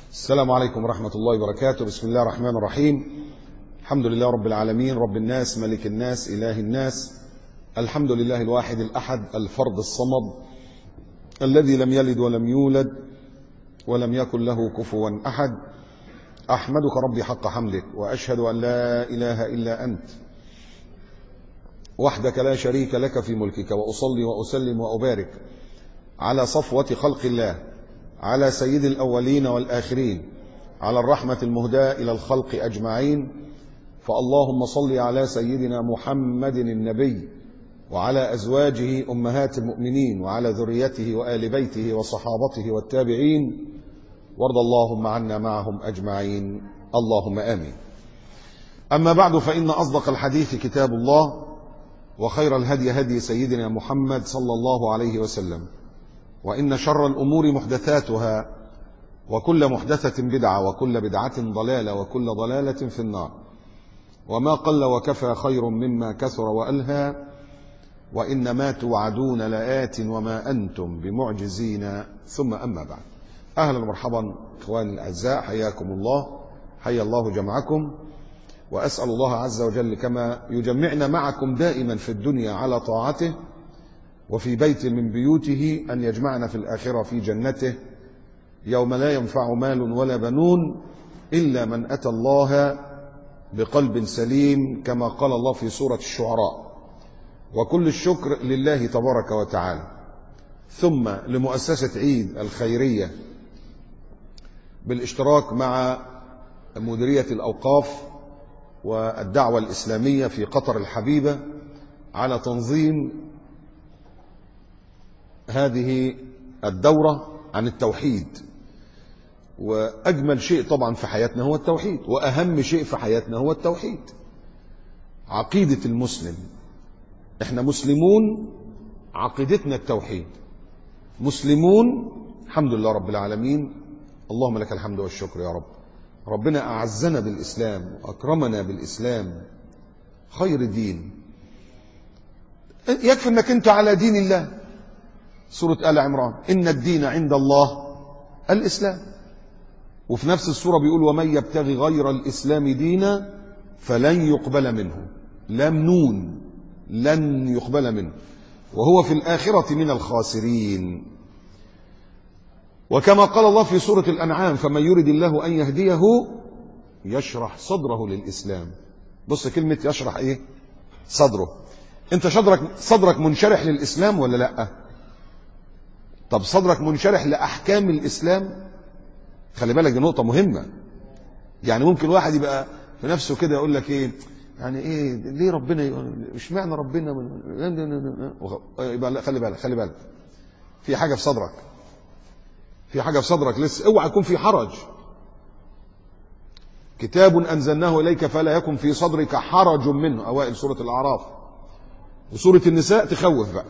السلام عليكم ورحمة الله وبركاته بسم الله الرحمن الرحيم الحمد لله رب العالمين رب الناس ملك الناس إله الناس الحمد لله الواحد الأحد الفرد الصمد الذي لم يلد ولم يولد ولم يكن له كفوا أحد أحمدك ربي حق حمدك وأشهد أن لا إله إلا أنت وحدك لا شريك لك في ملكك وأصلي وأسلم وأبارك على صفوة خلق الله على سيد الأولين والآخرين على الرحمة المهداة إلى الخلق أجمعين فاللهم صل على سيدنا محمد النبي وعلى أزواجه أمهات المؤمنين وعلى ذريته وآل بيته وصحابته والتابعين وارض اللهم عنا معهم أجمعين اللهم آمين أما بعد فإن أصدق الحديث كتاب الله وخير الهدي هدي سيدنا محمد صلى الله عليه وسلم وإن شر الأمور محدثاتها وكل محدثة بدعة وكل بدعة ضلالة وكل ضلالة في النار وما قل وكفى خير مما كثر وألهى وإن ما توعدون لآت وما أنتم بمعجزين ثم أما بعد أهلا ومرحبا إخواني الأعزاء حياكم الله حيا الله جمعكم وأسأل الله عز وجل كما يجمعنا معكم دائما في الدنيا على طاعته وفي بيت من بيوته أن يجمعنا في الآخرة في جنته يوم لا ينفع مال ولا بنون إلا من أتى الله بقلب سليم كما قال الله في سورة الشعراء وكل الشكر لله تبارك وتعالى ثم لمؤسسة عيد الخيرية بالاشتراك مع مديرية الأوقاف والدعوة الإسلامية في قطر الحبيبة على تنظيم هذه الدورة عن التوحيد وأجمل شيء طبعا في حياتنا هو التوحيد وأهم شيء في حياتنا هو التوحيد عقيدة المسلم احنا مسلمون عقيدتنا التوحيد مسلمون الحمد لله رب العالمين اللهم لك الحمد والشكر يا رب ربنا أعزنا بالإسلام وأكرمنا بالإسلام خير دين يكفي أنك أنت على دين الله سورة آل عمران إن الدين عند الله الإسلام وفي نفس السورة بيقول ومن يبتغي غير الإسلام دينا فلن يقبل منه لم نون لن يقبل منه وهو في الآخرة من الخاسرين وكما قال الله في سورة الأنعام فمن يرد الله أن يهديه يشرح صدره للإسلام بص كلمة يشرح إيه صدره أنت صدرك صدرك منشرح للإسلام ولا لأ طب صدرك منشرح لأحكام الإسلام خلي بالك دي نقطة مهمة يعني ممكن واحد يبقى في نفسه كده يقول لك إيه يعني ايه ليه ربنا مش معنى ربنا يبقى لا خلي بالك خلي بالك في حاجه في صدرك في حاجه في صدرك لسه اوعى يكون في حرج كتاب انزلناه اليك فلا يكن في صدرك حرج منه اوائل سوره الاعراف وسوره النساء تخوف بقى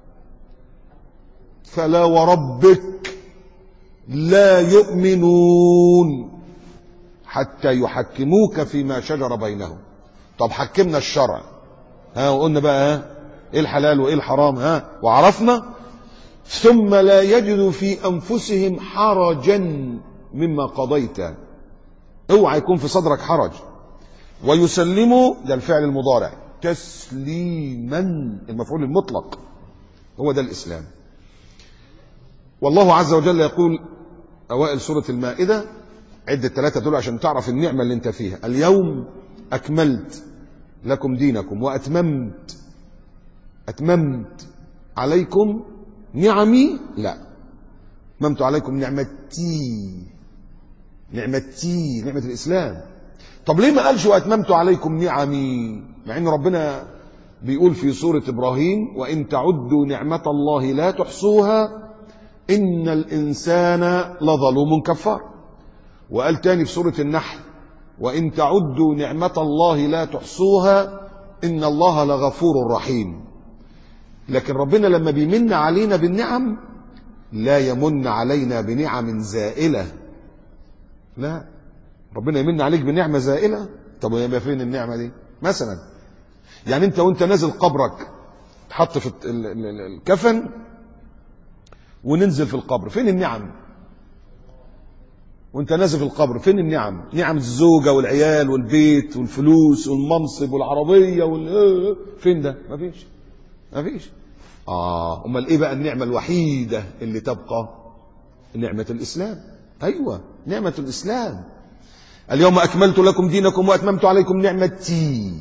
فلا وربك لا يؤمنون حتى يحكموك فيما شجر بينهم طب حكمنا الشرع ها وقلنا بقى ها ايه الحلال وايه الحرام ها وعرفنا ثم لا يجدوا في انفسهم حرجا مما قضيت اوعى يكون في صدرك حرج ويسلموا ده الفعل المضارع تسليما المفعول المطلق هو ده الاسلام والله عز وجل يقول اوائل سوره المائده عد الثلاثه دول عشان تعرف النعمه اللي انت فيها اليوم اكملت لكم دينكم وأتممت أتممت عليكم نعمي لا أتممت عليكم نعمتي نعمتي نعمة الإسلام طب ليه ما قالش وأتممت عليكم نعمي مع أن ربنا بيقول في سورة إبراهيم وإن تعدوا نعمة الله لا تحصوها إن الإنسان لظلوم كفار وقال تاني في سورة النحل وإن تعدوا نعمة الله لا تحصوها إن الله لغفور رحيم لكن ربنا لما بيمن علينا بالنعم لا يمن علينا بنعم زائلة لا ربنا يمن عليك بنعمة زائلة طب يبقى فين النعمة دي مثلا يعني انت وانت نازل قبرك تحط في الكفن وننزل في القبر فين النعم وانت نازل في القبر فين النعم نعم الزوجة والعيال والبيت والفلوس والمنصب والعربية وال... فين ده مفيش مفيش اه امال ايه بقى النعمة الوحيدة اللي تبقى نعمة الاسلام ايوه نعمة الاسلام اليوم اكملت لكم دينكم واتممت عليكم نعمتي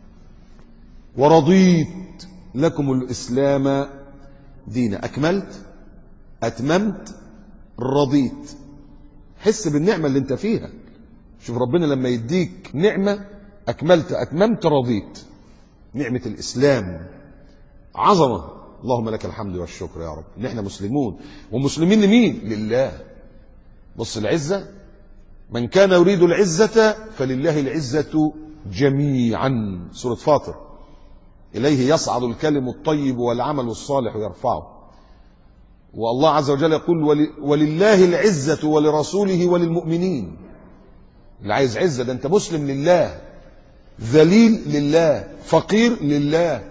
ورضيت لكم الاسلام دينا اكملت اتممت رضيت حس بالنعمة اللي انت فيها شوف ربنا لما يديك نعمة أكملت أتممت رضيت نعمة الإسلام عظمة اللهم لك الحمد والشكر يا رب ان احنا مسلمون ومسلمين لمين لله بص العزة من كان يريد العزة فلله العزة جميعا سورة فاطر إليه يصعد الكلم الطيب والعمل الصالح يرفعه والله عز وجل يقول ول- ولله العزة ولرسوله وللمؤمنين اللي عايز عزة ده انت مسلم لله ذليل لله فقير لله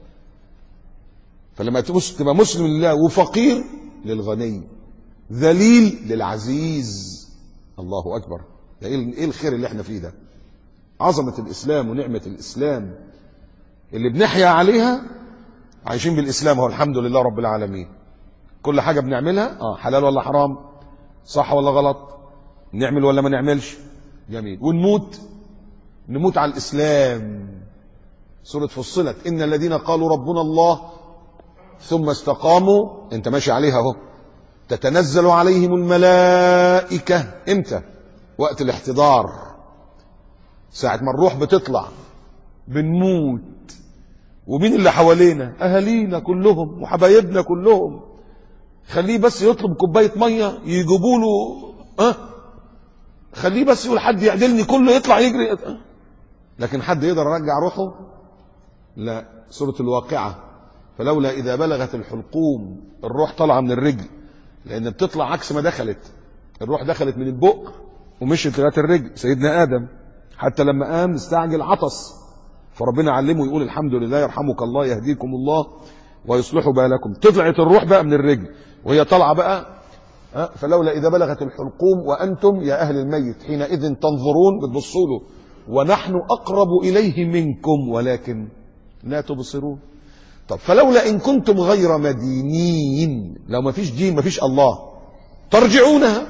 فلما تبص- تبقى مسلم لله وفقير للغني ذليل للعزيز الله اكبر ده ايه إيه الخير اللي احنا فيه ده عظمة الاسلام ونعمة الاسلام اللي بنحيا عليها عايشين بالاسلام هو الحمد لله رب العالمين كل حاجة بنعملها اه حلال ولا حرام صح ولا غلط نعمل ولا ما نعملش جميل ونموت نموت على الإسلام سورة فصلت إن الذين قالوا ربنا الله ثم استقاموا انت ماشي عليها اهو تتنزل عليهم الملائكة امتى وقت الاحتضار ساعة ما الروح بتطلع بنموت ومين اللي حوالينا اهالينا كلهم وحبايبنا كلهم خليه بس يطلب كوبايه ميه يجيبوا له ها خليه بس يقول حد يعدلني كله يطلع يجري أه؟ لكن حد يقدر يرجع روحه لا سوره الواقعه فلولا اذا بلغت الحلقوم الروح طالعه من الرجل لان بتطلع عكس ما دخلت الروح دخلت من البق ومشيت لغايه الرجل سيدنا ادم حتى لما قام استعجل عطس فربنا علمه يقول الحمد لله يرحمك الله يهديكم الله ويصلح بالكم طلعت الروح بقى من الرجل وهي طالعه بقى ها، فلولا اذا بلغت الحلقوم وانتم يا اهل الميت حينئذ تنظرون بتبصوا له ونحن اقرب اليه منكم ولكن لا تبصرون طب فلولا ان كنتم غير مدينين لو ما فيش دين ما فيش الله ترجعونها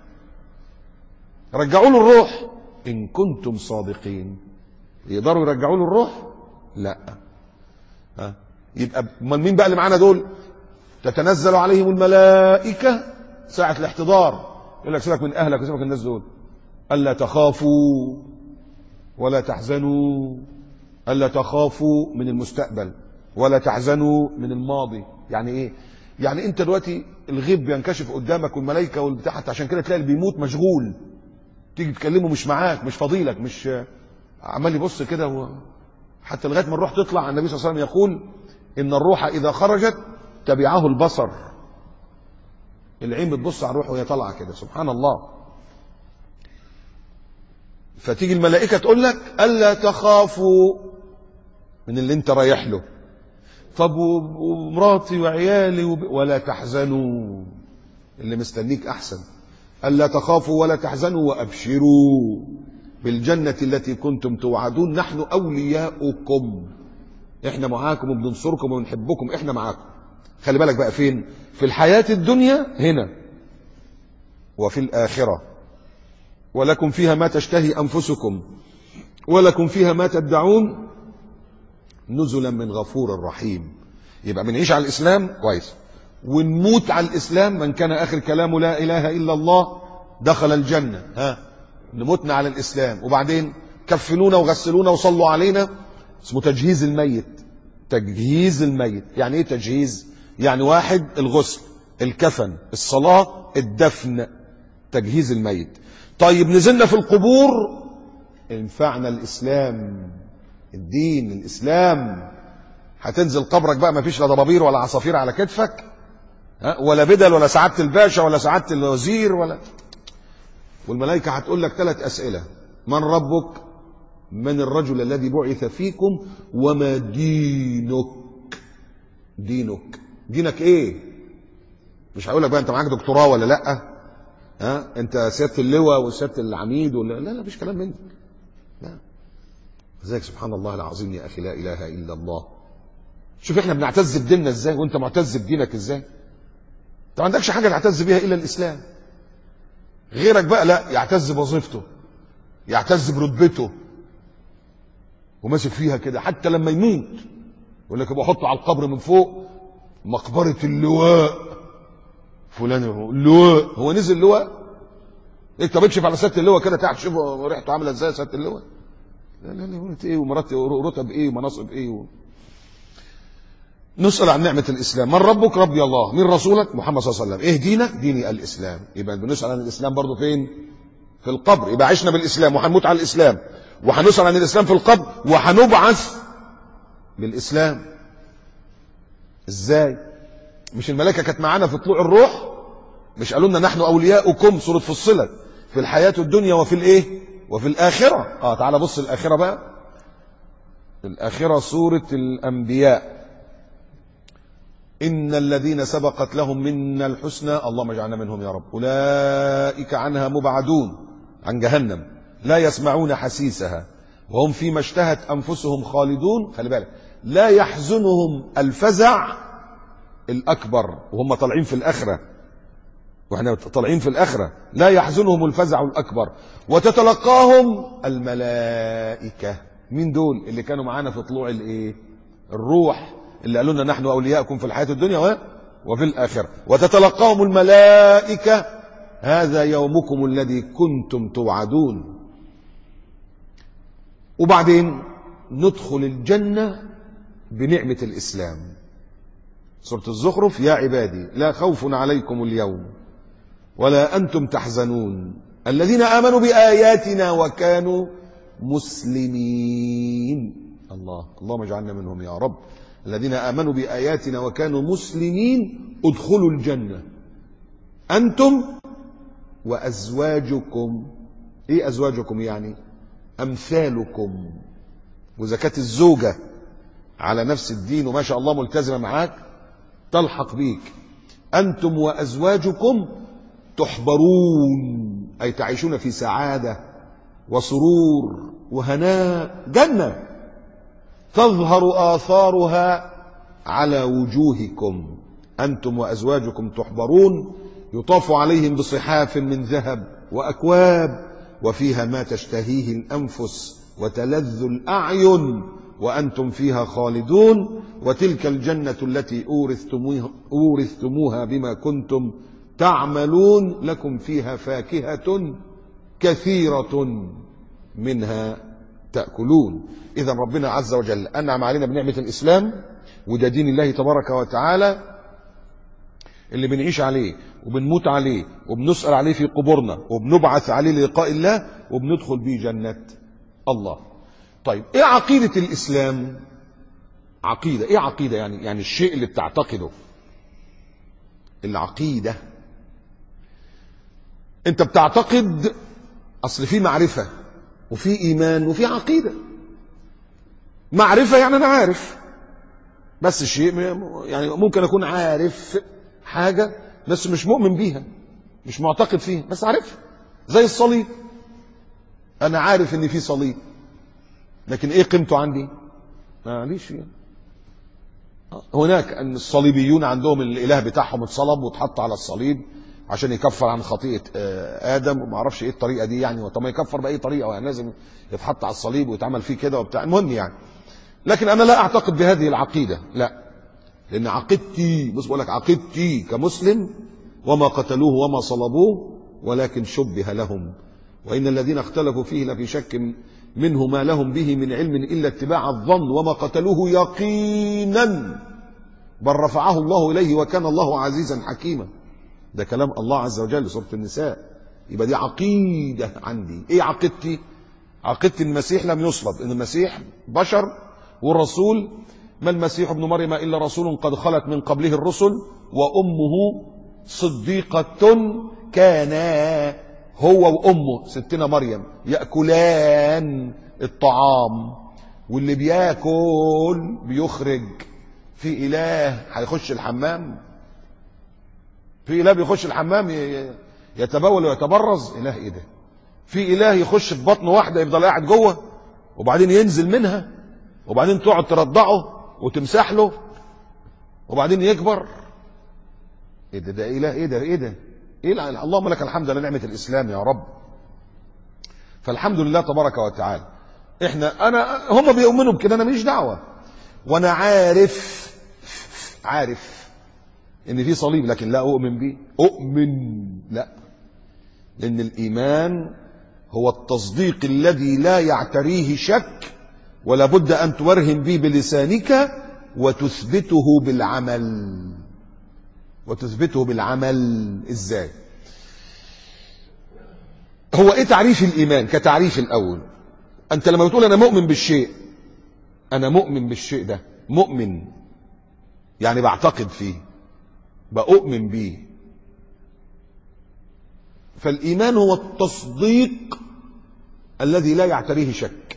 رجعوا له الروح ان كنتم صادقين يقدروا يرجعوا له الروح لا ها يبقى امال مين بقى اللي معانا دول تتنزل عليهم الملائكه ساعه الاحتضار يقول لك سيبك من اهلك وسيبك من الناس دول الا تخافوا ولا تحزنوا الا تخافوا من المستقبل ولا تحزنوا من الماضي يعني ايه يعني انت دلوقتي الغيب بينكشف قدامك والملائكه والبتاع حتى عشان كده تلاقي اللي بيموت مشغول تيجي تكلمه مش معاك مش فضيلك مش عمال يبص كده و... حتى لغايه ما الروح تطلع النبي صلى الله عليه وسلم يقول ان الروح اذا خرجت تبعه البصر العين بتبص على الروح وهي طالعه كده سبحان الله فتيجي الملائكه تقول لك الا تخافوا من اللي انت رايح له طب و- ومراتي وعيالي وب... ولا تحزنوا اللي مستنيك احسن الا تخافوا ولا تحزنوا وابشروا بالجنه التي كنتم توعدون نحن اولياؤكم احنا معاكم وبننصركم وبنحبكم احنا معاكم خلي بالك بقى فين في الحياه الدنيا هنا وفي الاخره ولكم فيها ما تشتهي انفسكم ولكم فيها ما تدعون نزلا من غفور رحيم يبقى بنعيش على الاسلام كويس ونموت على الاسلام من كان اخر كلامه لا اله الا الله دخل الجنه ها نموتنا على الاسلام وبعدين كفنونا وغسلونا وصلوا علينا اسمه تجهيز الميت تجهيز الميت يعني ايه تجهيز يعني واحد الغسل الكفن الصلاه الدفن تجهيز الميت طيب نزلنا في القبور انفعنا الاسلام الدين الاسلام هتنزل قبرك بقى ما فيش لا ضبابير ولا عصافير على كتفك ها ولا بدل ولا سعاده الباشا ولا سعاده الوزير ولا والملائكه هتقول لك ثلاث اسئله من ربك من الرجل الذي بعث فيكم وما دينك دينك دينك ايه مش هقول لك بقى انت معاك دكتوراه ولا لا ها انت سياده اللواء وسياده العميد ولا لا لا مفيش كلام من ده لا لذلك سبحان الله العظيم يا اخي لا اله الا الله شوف احنا بنعتز بديننا ازاي وانت معتز بدينك ازاي انت ما عندكش حاجه تعتز بيها الا الاسلام غيرك بقى لا يعتز بوظيفته يعتز برتبته وماسك فيها كده حتى لما يموت يقول لك بحطه على القبر من فوق مقبره اللواء فلان اللواء هو نزل اللواء انت بتشوف على سياده اللواء كده تحت شوف ريحته عامله ازاي سياده اللواء لا لا لا قلت ايه ومرات رتب ايه ومناصب ايه و... نسأل عن نعمة الإسلام من ربك ربي الله من رسولك محمد صلى الله عليه وسلم إيه دينك ديني الإسلام يبقى بنسأل عن الإسلام برضه فين في القبر يبقى عشنا بالإسلام وهنموت على الإسلام وهنسأل عن الإسلام في القبر وهنبعث بالإسلام إزاي مش الملائكة كانت معانا في طلوع الروح مش قالوا لنا نحن أولياؤكم سورة فصلت في الحياة الدنيا وفي الإيه وفي الآخرة آه تعالى بص الآخرة بقى الآخرة سورة الأنبياء إن الذين سبقت لهم منا الحسنى اللهم اجعلنا منهم يا رب أولئك عنها مبعدون عن جهنم لا يسمعون حسيسها وهم فيما اشتهت أنفسهم خالدون خلي بالك لا يحزنهم الفزع الأكبر وهم طالعين في الآخرة واحنا طالعين في الآخرة لا يحزنهم الفزع الأكبر وتتلقاهم الملائكة مين دول اللي كانوا معانا في طلوع الايه الروح اللي قالوا لنا نحن اولياءكم في الحياه الدنيا و- وفي الاخره وتتلقاهم الملائكه هذا يومكم الذي كنتم توعدون وبعدين ندخل الجنه بنعمه الاسلام سوره الزخرف يا عبادي لا خوف عليكم اليوم ولا انتم تحزنون الذين امنوا باياتنا وكانوا مسلمين الله اللهم اجعلنا منهم يا رب الذين امنوا باياتنا وكانوا مسلمين ادخلوا الجنه انتم وازواجكم ايه ازواجكم يعني امثالكم وزكاه الزوجه على نفس الدين وما شاء الله ملتزمه معاك تلحق بيك انتم وازواجكم تحبرون اي تعيشون في سعاده وسرور وهناء جنه تظهر آثارها على وجوهكم أنتم وأزواجكم تحبرون يطاف عليهم بصحاف من ذهب وأكواب وفيها ما تشتهيه الأنفس وتلذ الأعين وأنتم فيها خالدون وتلك الجنة التي أورثتموها, أورثتموها بما كنتم تعملون لكم فيها فاكهة كثيرة منها تأكلون إذا ربنا عز وجل أنعم علينا بنعمة الإسلام وده دين الله تبارك وتعالى اللي بنعيش عليه وبنموت عليه وبنسأل عليه في قبورنا وبنبعث عليه للقاء الله وبندخل بيه جنة الله طيب ايه عقيدة الإسلام عقيدة ايه عقيدة يعني يعني الشيء اللي بتعتقده العقيدة انت بتعتقد اصل في معرفة وفي ايمان وفي عقيدة معرفة يعني انا عارف بس الشيء يعني ممكن اكون عارف حاجة بس مش مؤمن بيها مش معتقد فيها بس عارفها زي الصليب انا عارف ان في صليب لكن ايه قيمته عندي معليش يعني هناك ان الصليبيون عندهم الاله بتاعهم اتصلب واتحط على الصليب عشان يكفر عن خطيئه آه، ادم وما اعرفش ايه الطريقه دي يعني طب ما يكفر باي طريقه يعني لازم يتحط على الصليب ويتعمل فيه كده وبتاع المهم يعني لكن انا لا اعتقد بهذه العقيده لا لان عقيدتي بص بقول لك عقيدتي كمسلم وما قتلوه وما صلبوه ولكن شبه لهم وان الذين اختلفوا فيه لفي شك منه ما لهم به من علم الا اتباع الظن وما قتلوه يقينا بل رفعه الله اليه وكان الله عزيزا حكيما ده كلام الله عز وجل سوره النساء يبقى دي عقيده عندي ايه عقيدتي عقيده المسيح لم يصلب ان المسيح بشر والرسول ما المسيح ابن مريم الا رسول قد خلت من قبله الرسل وامه صديقه كانا هو وامه ستنا مريم ياكلان الطعام واللي بياكل بيخرج في اله هيخش الحمام في اله بيخش الحمام ي- يتبول ويتبرز اله ايه ده في اله يخش في بطن واحده يفضل قاعد جوه وبعدين ينزل منها وبعدين تقعد ترضعه وتمسح له وبعدين يكبر ايه ده ده اله ايه ده ايه ده ايه الع- اللهم لك الحمد على نعمه الاسلام يا رب فالحمد لله تبارك وتعالى احنا انا هم بيؤمنوا بكده انا ماليش دعوه وانا عارف عارف ان في صليب لكن لا اؤمن بيه اؤمن لا لان الايمان هو التصديق الذي لا يعتريه شك ولا بد ان تبرهن به بلسانك وتثبته بالعمل وتثبته بالعمل ازاي هو ايه تعريف الايمان كتعريف الاول انت لما بتقول انا مؤمن بالشيء انا مؤمن بالشيء ده مؤمن يعني بعتقد فيه بأؤمن بيه فالإيمان هو التصديق الذي لا يعتريه شك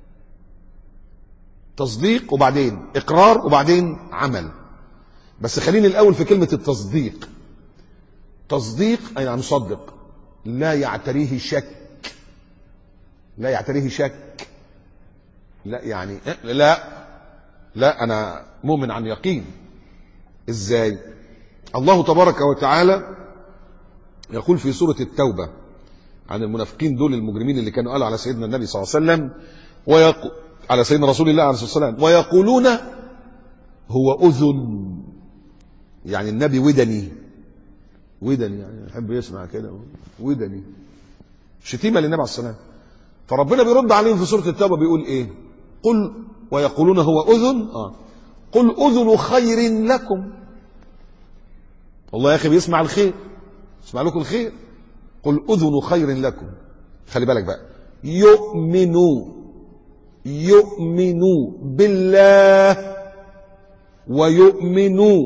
تصديق وبعدين إقرار وبعدين عمل بس خليني الأول في كلمة التصديق تصديق أي يعني نصدق لا يعتريه شك لا يعتريه شك لا يعني لا لا أنا مؤمن عن يقين إزاي الله تبارك وتعالى يقول في سورة التوبة عن المنافقين دول المجرمين اللي كانوا قالوا على سيدنا النبي صلى الله عليه وسلم ويقو على سيدنا رسول الله عليه الصلاة والسلام ويقولون هو أذن يعني النبي ودني ودني يعني يحب يسمع كده ودني شتيمة للنبي عليه الصلاة والسلام فربنا بيرد عليهم في سورة التوبة بيقول ايه قل ويقولون هو أذن آه. قل أذن خير لكم والله يا أخي بيسمع الخير يسمع لكم الخير قل أذن خير لكم خلي بالك بقى يؤمنوا يؤمنوا بالله ويؤمنوا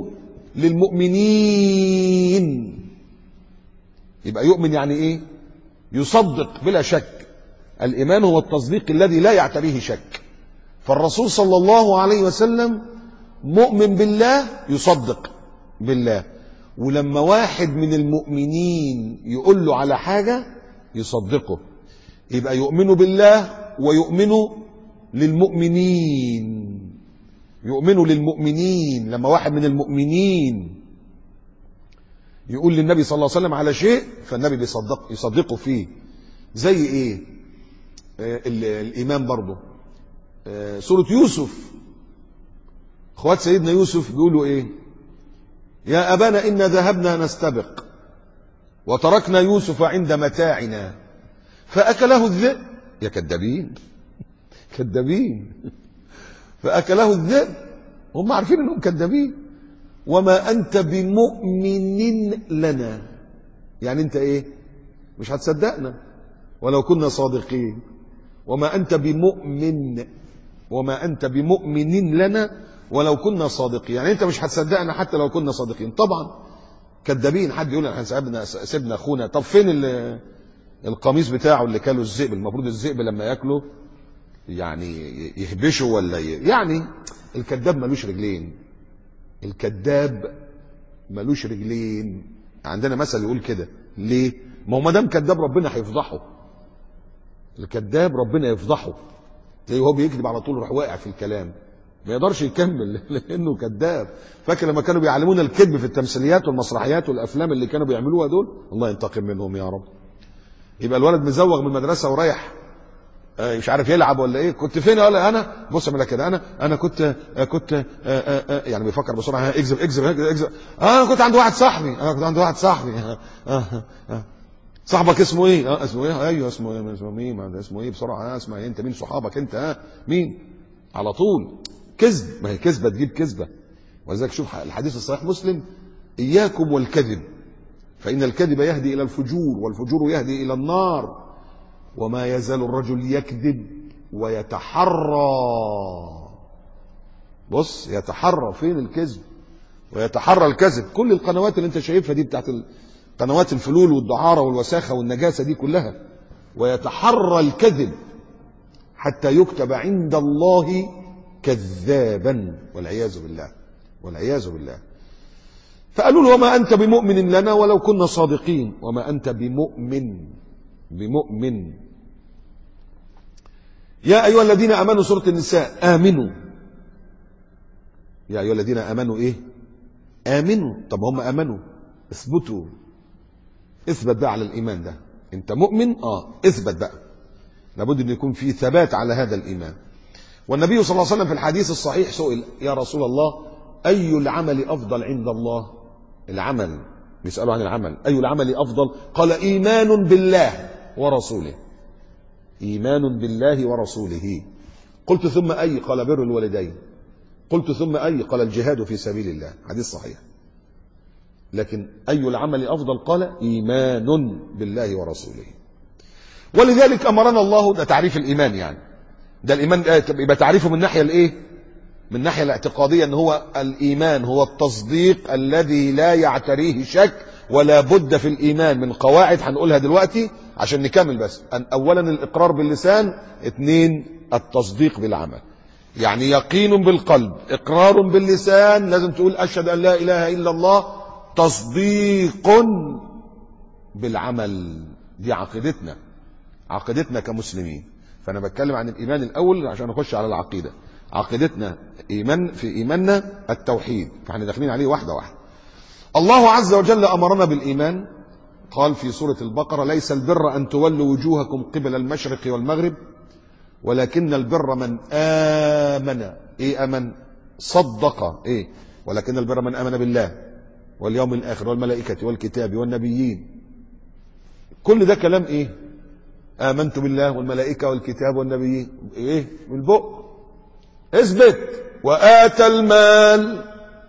للمؤمنين يبقى يؤمن يعني ايه يصدق بلا شك الايمان هو التصديق الذي لا يعتريه شك فالرسول صلى الله عليه وسلم مؤمن بالله يصدق بالله ولما واحد من المؤمنين يقول له على حاجة يصدقه يبقى يؤمن بالله ويؤمن للمؤمنين يؤمن للمؤمنين لما واحد من المؤمنين يقول للنبي صلى الله عليه وسلم على شيء فالنبي بيصدق يصدقه فيه زي ايه آه الامام برضه آه سورة يوسف اخوات سيدنا يوسف بيقولوا ايه يا أبانا إنا ذهبنا نستبق وتركنا يوسف عند متاعنا فأكله الذئب يا كذابين كذابين فأكله الذئب هم عارفين انهم كذابين وما أنت بمؤمن لنا يعني أنت إيه مش هتصدقنا ولو كنا صادقين وما أنت بمؤمن وما أنت بمؤمن لنا ولو كنا صادقين يعني انت مش هتصدقنا حتى لو كنا صادقين طبعا كذابين حد يقول احنا سيبنا سيبنا اخونا طب فين القميص بتاعه اللي كاله الذئب المفروض الذئب لما ياكله يعني يهبشه ولا ي... يعني الكذاب ملوش رجلين الكذاب ملوش رجلين عندنا مثل يقول كده ليه ما هو ما دام كذاب ربنا هيفضحه الكذاب ربنا يفضحه تلاقيه هو بيكذب على طول يروح واقع في الكلام ما يقدرش يكمل لانه كذاب فاكر لما كانوا بيعلمونا الكذب في التمثيليات والمسرحيات والافلام اللي كانوا بيعملوها دول الله ينتقم منهم يا رب يبقى الولد مزوغ من المدرسه ورايح مش عارف يلعب ولا ايه كنت فين ولا انا بص اعمل كده انا انا كنت كنت يعني بيفكر بسرعه اكذب اكذب اكذب انا كنت عند واحد صاحبي انا كنت عند واحد صاحبي صاحبك اسمه ايه اه اسمه ايه ايوه اسمه ايه اسمه مين اسمه ايه بسرعه اه اسمع انت مين صحابك انت ها مين على طول كذب ما هي كذبه تجيب كذبه ولذلك شوف الحديث الصحيح مسلم اياكم والكذب فان الكذب يهدي الى الفجور والفجور يهدي الى النار وما يزال الرجل يكذب ويتحرى بص يتحرى فين الكذب ويتحرى الكذب كل القنوات اللي انت شايفها دي بتاعت قنوات الفلول والدعاره والوساخه والنجاسه دي كلها ويتحرى الكذب حتى يكتب عند الله كذابا والعياذ بالله والعياذ بالله فقالوا له وما أنت بمؤمن لنا ولو كنا صادقين وما أنت بمؤمن بمؤمن يا أيها الذين آمنوا سورة النساء آمنوا يا أيها الذين آمنوا إيه آمنوا طب هم آمنوا اثبتوا اثبت بقى على الإيمان ده أنت مؤمن آه اثبت بقى لابد أن يكون في ثبات على هذا الإيمان والنبي صلى الله عليه وسلم في الحديث الصحيح سئل يا رسول الله أي العمل أفضل عند الله العمل بيسألوا عن العمل أي العمل أفضل قال إيمان بالله ورسوله إيمان بالله ورسوله قلت ثم أي قال بر الوالدين قلت ثم أي قال الجهاد في سبيل الله حديث صحيح لكن أي العمل أفضل قال إيمان بالله ورسوله ولذلك أمرنا الله ده تعريف الإيمان يعني ده الإيمان يبقى تعريفه من الناحية الإيه من الناحية الاعتقادية أن هو الإيمان هو التصديق الذي لا يعتريه شك ولا بد في الإيمان من قواعد هنقولها دلوقتي عشان نكمل بس أن أولا الإقرار باللسان اثنين التصديق بالعمل يعني يقين بالقلب إقرار باللسان لازم تقول أشهد أن لا إله إلا الله تصديق بالعمل دي عقيدتنا عقيدتنا كمسلمين فأنا بتكلم عن الإيمان الأول عشان أخش على العقيدة عقيدتنا إيمان في إيماننا التوحيد فاحنا داخلين عليه واحدة واحدة الله عز وجل أمرنا بالإيمان قال في سورة البقرة ليس البر أن تولوا وجوهكم قبل المشرق والمغرب ولكن البر من آمن إيه أمن صدق إيه ولكن البر من آمن بالله واليوم الآخر والملائكة والكتاب والنبيين كل ده كلام إيه آمنت بالله والملائكة والكتاب والنبيين إيه بالبق اثبت وآتى المال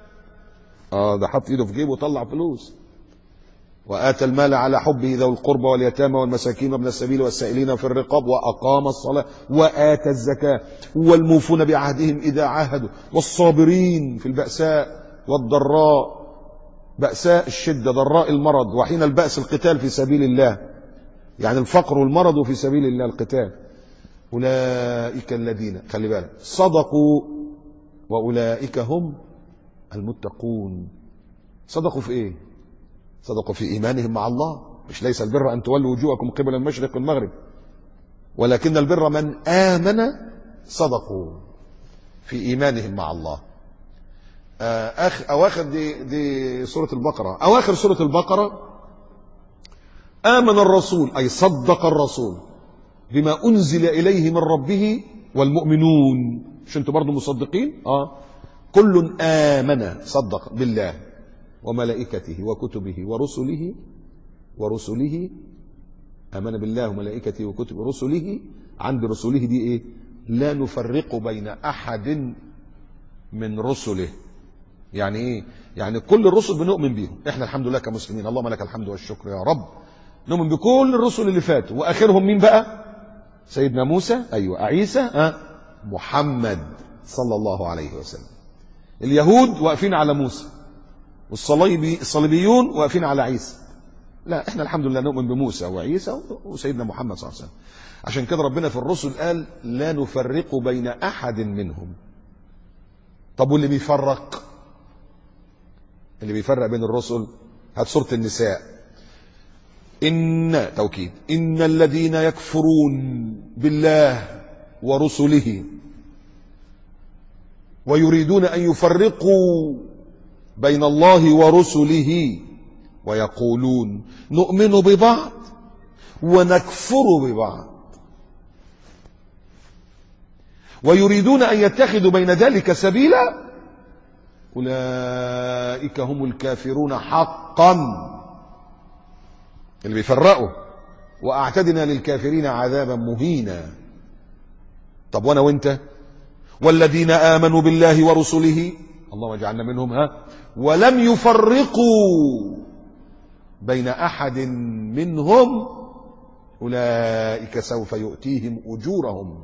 اه ده حط ايده في جيبه وطلع فلوس وآتى المال على حبه ذوي القربى واليتامى والمساكين وابن السبيل والسائلين في الرقاب وأقام الصلاة وآتى الزكاة والموفون بعهدهم إذا عاهدوا والصابرين في البأساء والضراء بأساء الشدة ضراء المرض وحين البأس القتال في سبيل الله يعني الفقر والمرض في سبيل الله القتال أولئك الذين خلي بالك صدقوا وأولئك هم المتقون صدقوا في إيه صدقوا في إيمانهم مع الله مش ليس البر أن تولوا وجوهكم قبل المشرق والمغرب ولكن البر من آمن صدقوا في إيمانهم مع الله أخ أواخر دي, دي سورة البقرة أواخر سورة البقرة آمن الرسول أي صدق الرسول بما أنزل إليه من ربه والمؤمنون مش أنتوا برضو مصدقين آه كل آمن صدق بالله وملائكته وكتبه ورسله ورسله آمن بالله وملائكته وكتبه ورسله عند رسله دي إيه لا نفرق بين أحد من رسله يعني إيه يعني كل الرسل بنؤمن بيهم إحنا الحمد لله كمسلمين اللهم لك الحمد والشكر يا رب نؤمن بكل الرسل اللي فاتوا وآخرهم مين بقى سيدنا موسى أيوة عيسى أه محمد صلى الله عليه وسلم اليهود واقفين على موسى والصليبي الصليبيون واقفين على عيسى لا احنا الحمد لله نؤمن بموسى وعيسى وسيدنا محمد صلى الله عليه وسلم عشان كده ربنا في الرسل قال لا نفرق بين احد منهم طب واللي بيفرق اللي بيفرق بين الرسل هات سوره النساء ان توكيد ان الذين يكفرون بالله ورسله ويريدون ان يفرقوا بين الله ورسله ويقولون نؤمن ببعض ونكفر ببعض ويريدون ان يتخذوا بين ذلك سبيلا اولئك هم الكافرون حقا اللي بيفرقوا واعتدنا للكافرين عذابا مهينا طب وانا وانت والذين امنوا بالله ورسله اللهم اجعلنا منهم ها ولم يفرقوا بين احد منهم اولئك سوف يؤتيهم اجورهم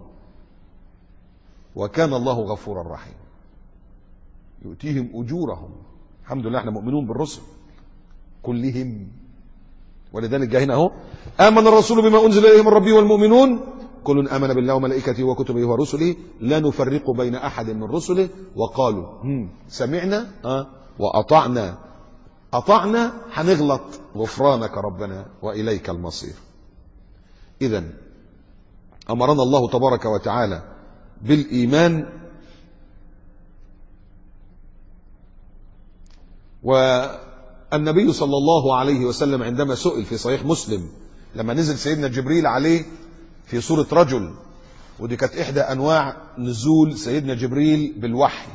وكان الله غفورا رحيما يؤتيهم اجورهم الحمد لله احنا مؤمنون بالرسل كلهم ولذلك جاء هنا اهو امن الرسول بما انزل اليه من ربه والمؤمنون كل امن بالله وملائكته وكتبه ورسله لا نفرق بين احد من رسله وقالوا هم سمعنا أه واطعنا أطعنا هنغلط غفرانك ربنا وإليك المصير إذا أمرنا الله تبارك وتعالى بالإيمان والنبي صلى الله عليه وسلم عندما سئل في صحيح مسلم لما نزل سيدنا جبريل عليه في صورة رجل ودي كانت إحدى أنواع نزول سيدنا جبريل بالوحي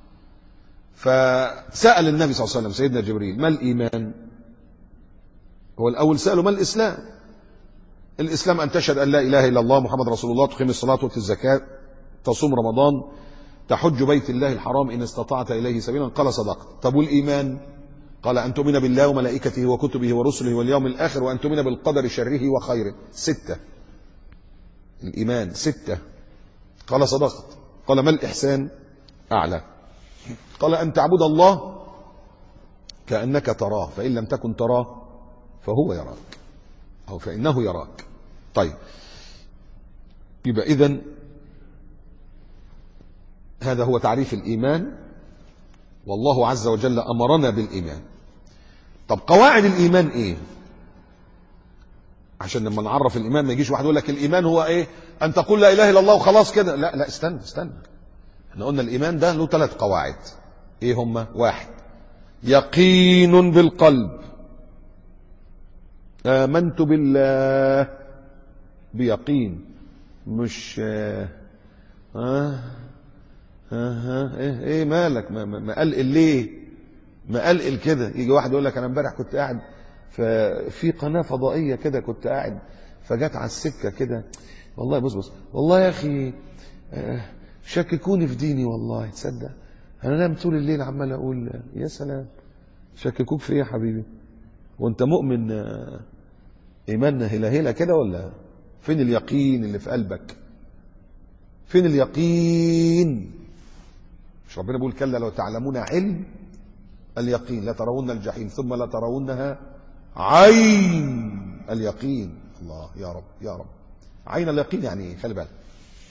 فسأل النبي صلى الله عليه وسلم سيدنا جبريل ما الإيمان هو الأول سأله ما الإسلام الإسلام أن تشهد أن لا إله إلا الله محمد رسول الله تقيم الصلاة وتؤتي الزكاة تصوم رمضان تحج بيت الله الحرام إن استطعت إليه سبيلا قال صدقت طب والإيمان قال أن تؤمن بالله وملائكته وكتبه ورسله واليوم الآخر وأن تؤمن بالقدر شره وخيره ستة الإيمان ستة قال صدقت قال ما الإحسان أعلى قال أن تعبد الله كأنك تراه فإن لم تكن تراه فهو يراك أو فإنه يراك طيب يبقى إذن هذا هو تعريف الإيمان والله عز وجل أمرنا بالإيمان طب قواعد الإيمان إيه عشان لما نعرف الإيمان ما يجيش واحد يقول لك الإيمان هو إيه أن تقول لا إله إلا الله وخلاص كده لا لا استنى استنى احنا قلنا الإيمان ده له ثلاث قواعد إيه هما واحد يقين بالقلب آمنت بالله بيقين مش آه آه آه إيه, إيه مالك ما, ما, ما قلقل ليه ما قلقل كده يجي واحد يقول لك أنا امبارح كنت قاعد في قناة فضائية كده كنت قاعد فجت على السكة كده والله بص بص والله يا أخي آه شككوني في ديني والله تصدق أنا نام طول الليل عمال أقول يا سلام شككوك في إيه يا حبيبي وأنت مؤمن آه إيماننا هلا كده ولا فين اليقين اللي في قلبك فين اليقين مش ربنا بيقول كلا لو تعلمون علم اليقين لترون الجحيم ثم لترونها عين اليقين الله يا رب يا رب عين اليقين يعني ايه خلي بالك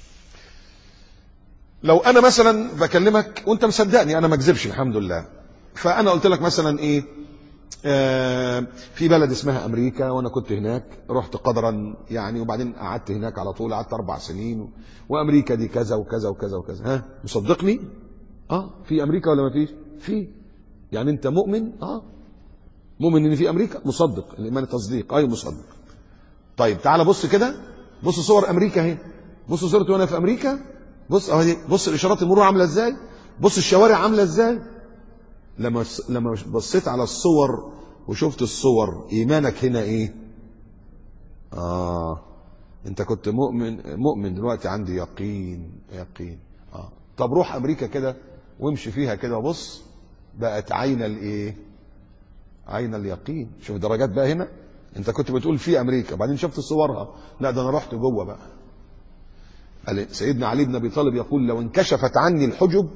لو انا مثلا بكلمك وانت مصدقني انا ما اكذبش الحمد لله فانا قلت لك مثلا ايه آه في بلد اسمها امريكا وانا كنت هناك رحت قدرا يعني وبعدين قعدت هناك على طول قعدت اربع سنين وامريكا دي كذا وكذا وكذا وكذا ها مصدقني اه في امريكا ولا ما فيش في يعني انت مؤمن اه مؤمن ان في امريكا مصدق الايمان التصديق ايوه مصدق طيب تعال بص كده بص صور امريكا اهي بص صورتي وانا في امريكا بص اهي بص الاشارات المرور عامله ازاي بص الشوارع عامله ازاي لما لما بصيت على الصور وشفت الصور ايمانك هنا ايه اه انت كنت مؤمن مؤمن دلوقتي عندي يقين يقين اه طب روح امريكا كده وامشي فيها كده وبص بقت عين الايه عين اليقين شوف درجات بقى هنا انت كنت بتقول في امريكا بعدين شفت صورها لا ده انا رحت جوه بقى قال سيدنا علي بن ابي طالب يقول لو انكشفت عني الحجب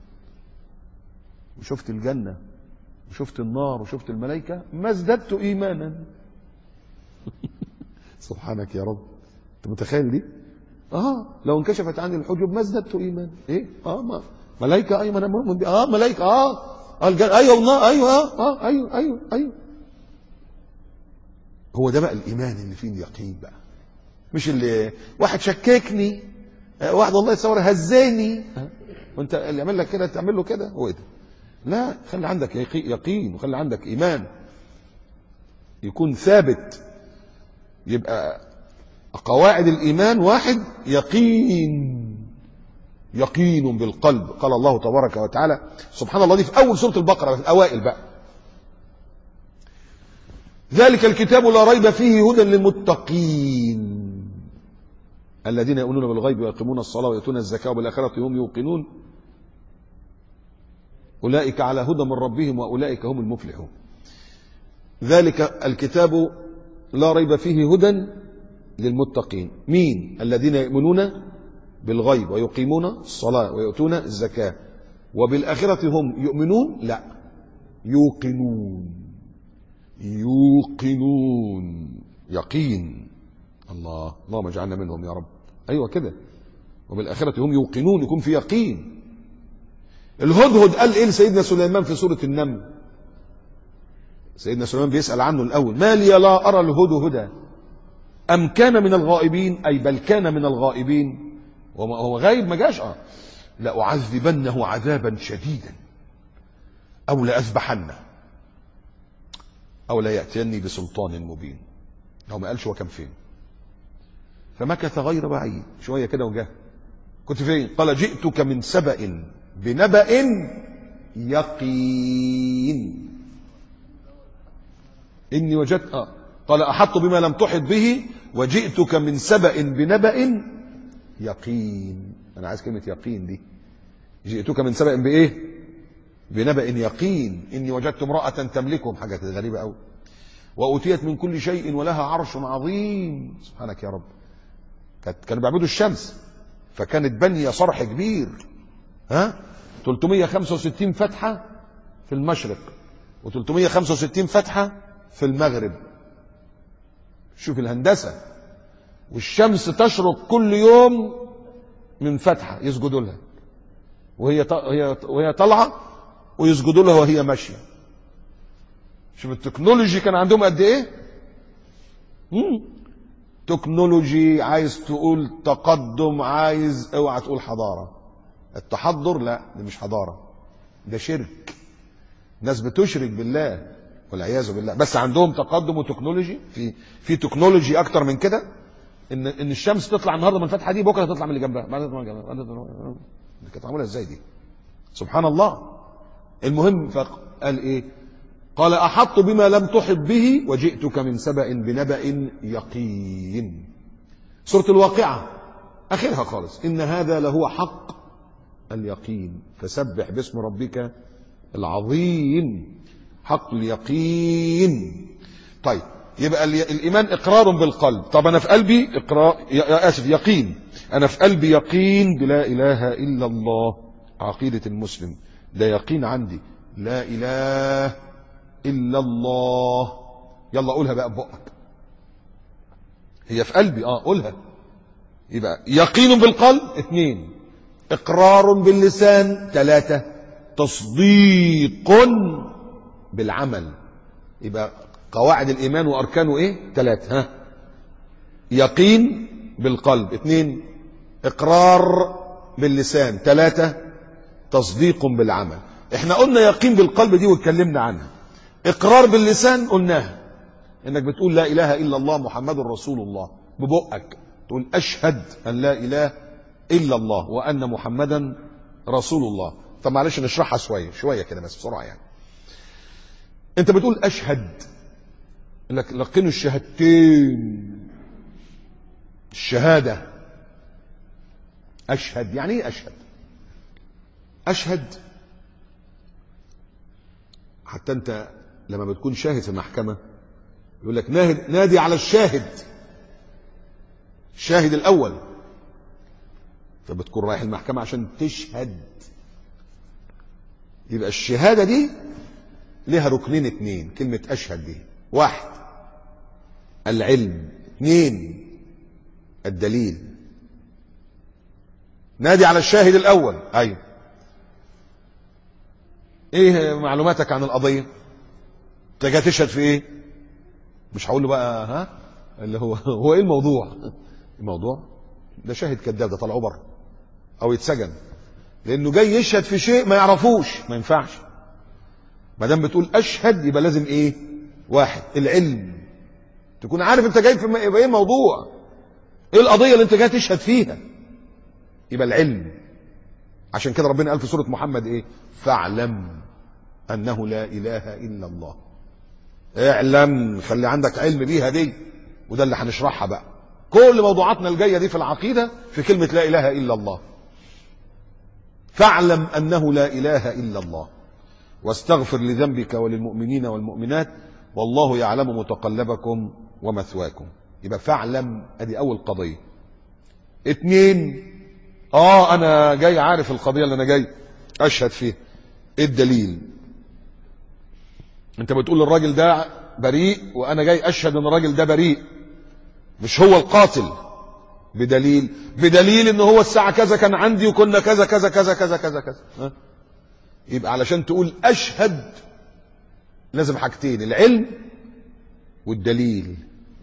وشفت الجنه وشفت النار وشفت الملائكه ما ازددت ايمانا سبحانك يا رب انت متخيل دي اه لو انكشفت عني الحجب ما ازددت ايمانا ايه اه ما ملائكه ايوه انا مؤمن بي. اه ملائكه اه الجنة ايوه والله ايوه اه اه ايوه ايوه ايوه هو ده بقى الايمان اللي فيه اليقين بقى مش اللي واحد شككني واحد والله يتصور هزاني وانت اللي يعمل لك كده تعمل له كده هو ايه ده لا خلي عندك يقين وخلي عندك ايمان يكون ثابت يبقى قواعد الايمان واحد يقين يقين بالقلب قال الله تبارك وتعالى سبحان الله دي في اول سوره البقره في الاوائل بقى ذلك الكتاب لا ريب فيه هدى للمتقين الذين يؤمنون بالغيب ويقيمون الصلاه ويؤتون الزكاه وبالاخره هم يوقنون اولئك على هدى من ربهم واولئك هم المفلحون ذلك الكتاب لا ريب فيه هدى للمتقين مين الذين يؤمنون بالغيب ويقيمون الصلاة ويؤتون الزكاة وبالآخرة هم يؤمنون لا يوقنون يوقنون يقين الله اللهم اجعلنا منهم يا رب أيوة كده وبالآخرة هم يوقنون يكون في يقين الهدهد قال إيه لسيدنا سليمان في سورة النمل سيدنا سليمان بيسأل عنه الأول ما لي لا أرى الهدهد أم كان من الغائبين أي بل كان من الغائبين وما- هو غايب ما جاش اه لأعذبنه عذابا شديدا أو لأذبحنه أو لا يأتيني بسلطان مبين هو ما قالش هو كان فين فمكث غير بعيد شوية كده وجاه كنت فين قال جئتك من سبأ بنبأ يقين إني وجدت آه. قال أحط بما لم تحط به وجئتك من سبأ بنبأ يقين أنا عايز كلمة يقين دي جئتك من سبأ بإيه بنبأ يقين إني وجدت امرأة تملكهم حاجة غريبة أوي وأوتيت من كل شيء ولها عرش عظيم سبحانك يا رب كانت- كانوا بيعبدوا الشمس فكانت بنية صرح كبير ها 365 فتحة في المشرق و365 فتحة في المغرب شوف الهندسة والشمس تشرق كل يوم من فتحة يسجدوا لها وهي ط- هي وهي طالعة ويسجدوا لها وهي ماشية شوف التكنولوجي كان عندهم قد ايه مم. تكنولوجي عايز تقول تقدم عايز اوعى تقول حضارة التحضر لا ده مش حضارة ده شرك ناس بتشرك بالله والعياذ بالله بس عندهم تقدم وتكنولوجي في في تكنولوجي اكتر من كده ان ان الشمس تطلع النهارده من الفتحه دي بكره تطلع من اللي جنبها بعدين تطلع من اللي جنبها بعدين تطلع من اللي جنبها. دي كانت معموله ازاي دي سبحان الله المهم فقال ايه قال احط بما لم تحط به وجئتك من سبأ بنبأ يقين سورة الواقعة اخرها خالص ان هذا لهو حق اليقين فسبح باسم ربك العظيم حق اليقين طيب يبقى ال- الايمان اقرار بالقلب طب انا في قلبي اقرار يا- يا اسف يقين انا في قلبي يقين بلا اله الا الله عقيده المسلم ده يقين عندي لا اله الا الله يلا قولها بقى ببقك هي في قلبي اه قولها يبقى يقين بالقلب اثنين اقرار باللسان ثلاثه تصديق بالعمل يبقى قواعد الايمان واركانه ايه ثلاثه ها يقين بالقلب اثنين اقرار باللسان ثلاثه تصديق بالعمل احنا قلنا يقين بالقلب دي واتكلمنا عنها اقرار باللسان قلناها انك بتقول لا اله الا الله محمد رسول الله ببقك تقول اشهد ان لا اله الا الله وان محمدا رسول الله طب معلش نشرحها شويه شويه كده بس بسرعه يعني انت بتقول اشهد لك لقنوا الشهادتين الشهاده اشهد يعني ايه اشهد اشهد حتى انت لما بتكون شاهد في محكمه يقول لك ناهد نادي على الشاهد الشاهد الاول فبتكون رايح المحكمه عشان تشهد يبقى الشهاده دي لها ركنين اتنين كلمة أشهد دي واحد العلم اثنين الدليل نادي على الشاهد الأول أيوه إيه معلوماتك عن القضية أنت جاي تشهد في إيه مش هقول له بقى ها اللي هو هو إيه الموضوع الموضوع ده شاهد كذاب ده طلعوه بره أو يتسجن لأنه جاي يشهد في شيء ما يعرفوش ما ينفعش ما دام بتقول اشهد يبقى لازم ايه واحد العلم تكون عارف انت جاي في م- يبقى ايه الموضوع ايه القضيه اللي انت جاي تشهد فيها يبقى العلم عشان كده ربنا قال في سوره محمد ايه فاعلم انه لا اله الا الله اعلم خلي عندك علم بيها دي وده اللي هنشرحها بقى كل موضوعاتنا الجايه دي في العقيده في كلمه لا اله الا الله فاعلم انه لا اله الا الله واستغفر لذنبك وللمؤمنين والمؤمنات والله يعلم متقلبكم ومثواكم يبقى فاعلم ادي اول قضيه اتنين اه انا جاي عارف القضيه اللي انا جاي اشهد فيها ايه الدليل انت بتقول الراجل ده بريء وانا جاي اشهد ان الراجل ده بريء مش هو القاتل بدليل بدليل ان هو الساعه كذا كان عندي وكنا كذا كذا كذا كذا كذا كذا ها؟ يبقى علشان تقول اشهد لازم حاجتين العلم والدليل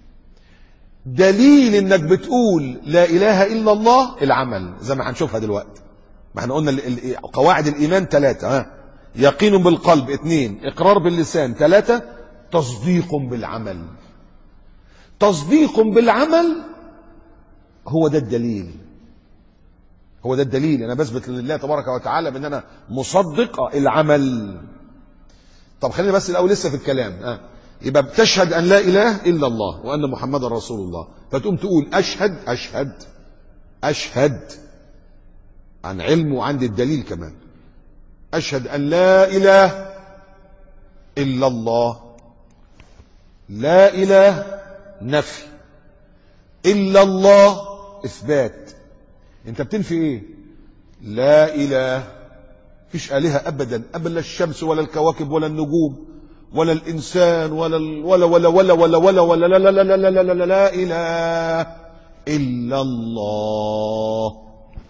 دليل انك بتقول لا اله الا الله العمل زي ما هنشوفها دلوقتي ما احنا قلنا ال- ال- قواعد الايمان ثلاثه ها يقين بالقلب اثنين اقرار باللسان ثلاثه تصديق بالعمل تصديق بالعمل هو ده الدليل هو ده الدليل انا بثبت لله تبارك وتعالى بان انا مصدق العمل طب خلينا بس الاول لسه في الكلام ها يبقى بتشهد ان لا اله الا الله وان محمدا رسول الله فتقوم تقول اشهد اشهد اشهد عن علم وعندي الدليل كمان اشهد ان لا اله الا الله لا اله نفي الا الله اثبات انت بتنفي ايه لا اله فيش الهه ابدا ابدا لا الشمس ولا الكواكب ولا النجوم ولا الانسان ولا ال- ولا ولا ولا ولا ولا ولا لا لا لا لا لا لا لا لا اله الا الله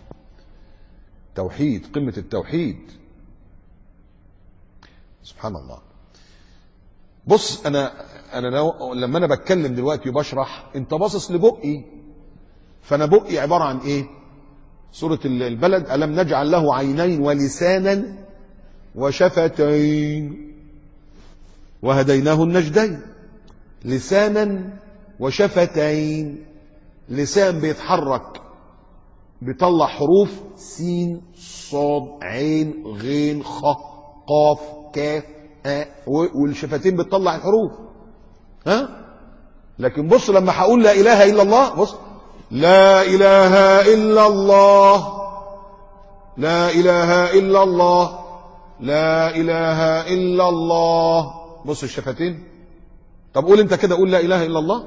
توحيد قمه التوحيد سبحان الله بص انا انا لو لما انا بتكلم دلوقتي وبشرح انت باصص لبقي فانا بقي عباره عن ايه سوره ال- البلد الم نجعل له عينين ولسانا وشفتين وهديناه النجدين لسانا وشفتين لسان بيتحرك بيطلع حروف سين صاد عين غين خ قاف كاف آ و- والشفتين بتطلع الحروف ها لكن بص لما هقول لا اله الا الله بص لا اله الا الله لا اله الا الله لا اله الا الله بص الشفتين طب قول انت كده قول لا اله الا الله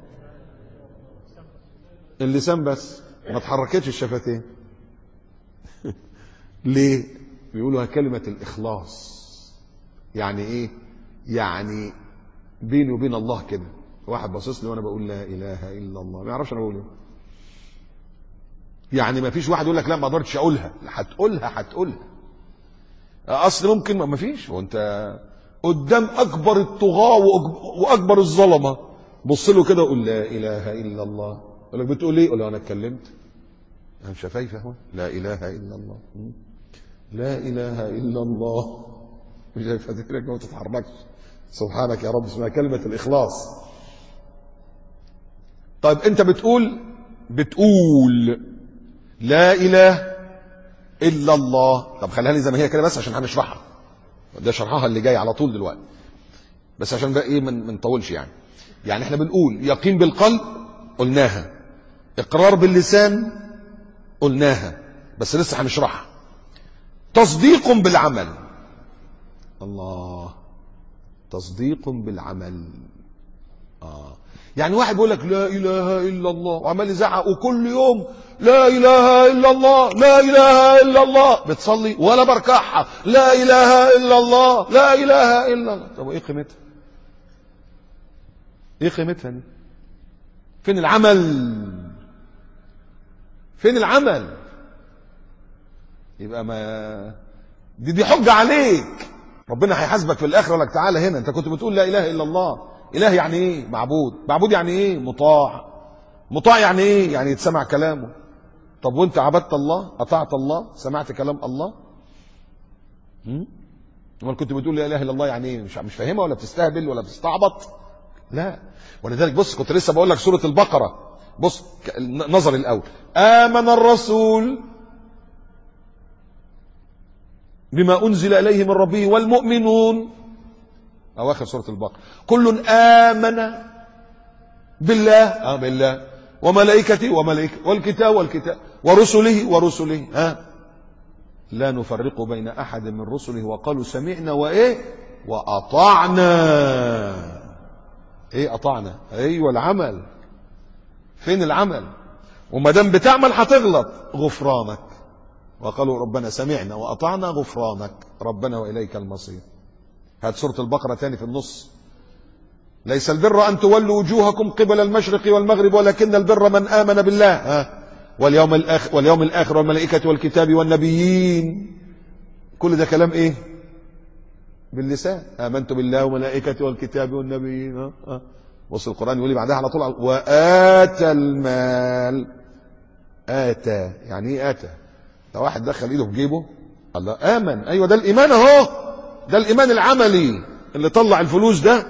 اللسان بس ما اتحركتش الشفتين ليه بيقولوا كلمة الإخلاص يعني إيه يعني بيني وبين الله كده واحد باصص لي وانا بقول لا اله الا الله ما يعرفش انا بقول ايه يعني ما فيش واحد يقول لك لا ما قدرتش اقولها لا هتقولها هتقولها اصل ممكن ما فيش هو انت قدام اكبر الطغاة وأك- واكبر الظلمه بص له كده وقول لا اله الا الله يقول لك بتقول ايه يقول له انا اتكلمت انا شفايف اهو لا اله الا الله م? لا اله الا الله مش شايف رجلك ما تتحركش سبحانك يا رب اسمها كلمه الاخلاص طيب انت بتقول بتقول لا اله الا الله طب خليها لي زي ما هي كده بس عشان هنشرحها ده شرحها اللي جاي على طول دلوقتي بس عشان بقى ايه ما نطولش يعني يعني احنا بنقول يقين بالقلب قلناها اقرار باللسان قلناها بس لسه هنشرحها تصديق بالعمل الله تصديق بالعمل اه يعني واحد بيقول لك لا اله الا الله وعمال يزعق وكل يوم لا اله الا الله لا اله الا الله بتصلي ولا بركعها لا اله الا الله لا اله الا الله طب وايه قيمتها ايه قيمتها دي فين العمل فين العمل يبقى ما دي دي حجه عليك ربنا هيحاسبك في الاخره لك تعالى هنا انت كنت بتقول لا اله الا الله اله يعني ايه معبود معبود يعني ايه مطاع مطاع يعني ايه يعني يتسمع كلامه طب وانت عبدت الله اطعت الله سمعت كلام الله هم؟ امال كنت بتقول لا اله الا الله يعني ايه مش مش فاهمها ولا بتستهبل ولا بتستعبط لا ولذلك بص كنت لسه بقول لك سوره البقره بص ك- نظر الاول امن الرسول بما انزل اليه من ربه والمؤمنون اواخر سوره البقره كل امن بالله اه بالله وملائكته وملائكته والكتاب والكتاب ورسله ورسله ها لا نفرق بين احد من رسله وقالوا سمعنا وايه واطعنا ايه اطعنا ايوه العمل فين العمل وما دام بتعمل هتغلط غفرانك وقالوا ربنا سمعنا واطعنا غفرانك ربنا واليك المصير هات سوره البقره تاني في النص ليس البر ان تولوا وجوهكم قبل المشرق والمغرب ولكن البر من امن بالله ها واليوم الاخر واليوم الاخر والملائكه والكتاب والنبيين كل ده كلام ايه باللسان آمنت بالله وملائكته والكتاب والنبيين ها ها بص القرآن يقول لي بعدها على طول وآتى المال آتى يعني ايه آتى ده واحد دخل ايده في جيبه الله آمن ايوه ده الإيمان اهو ده الإيمان العملي اللي طلع الفلوس ده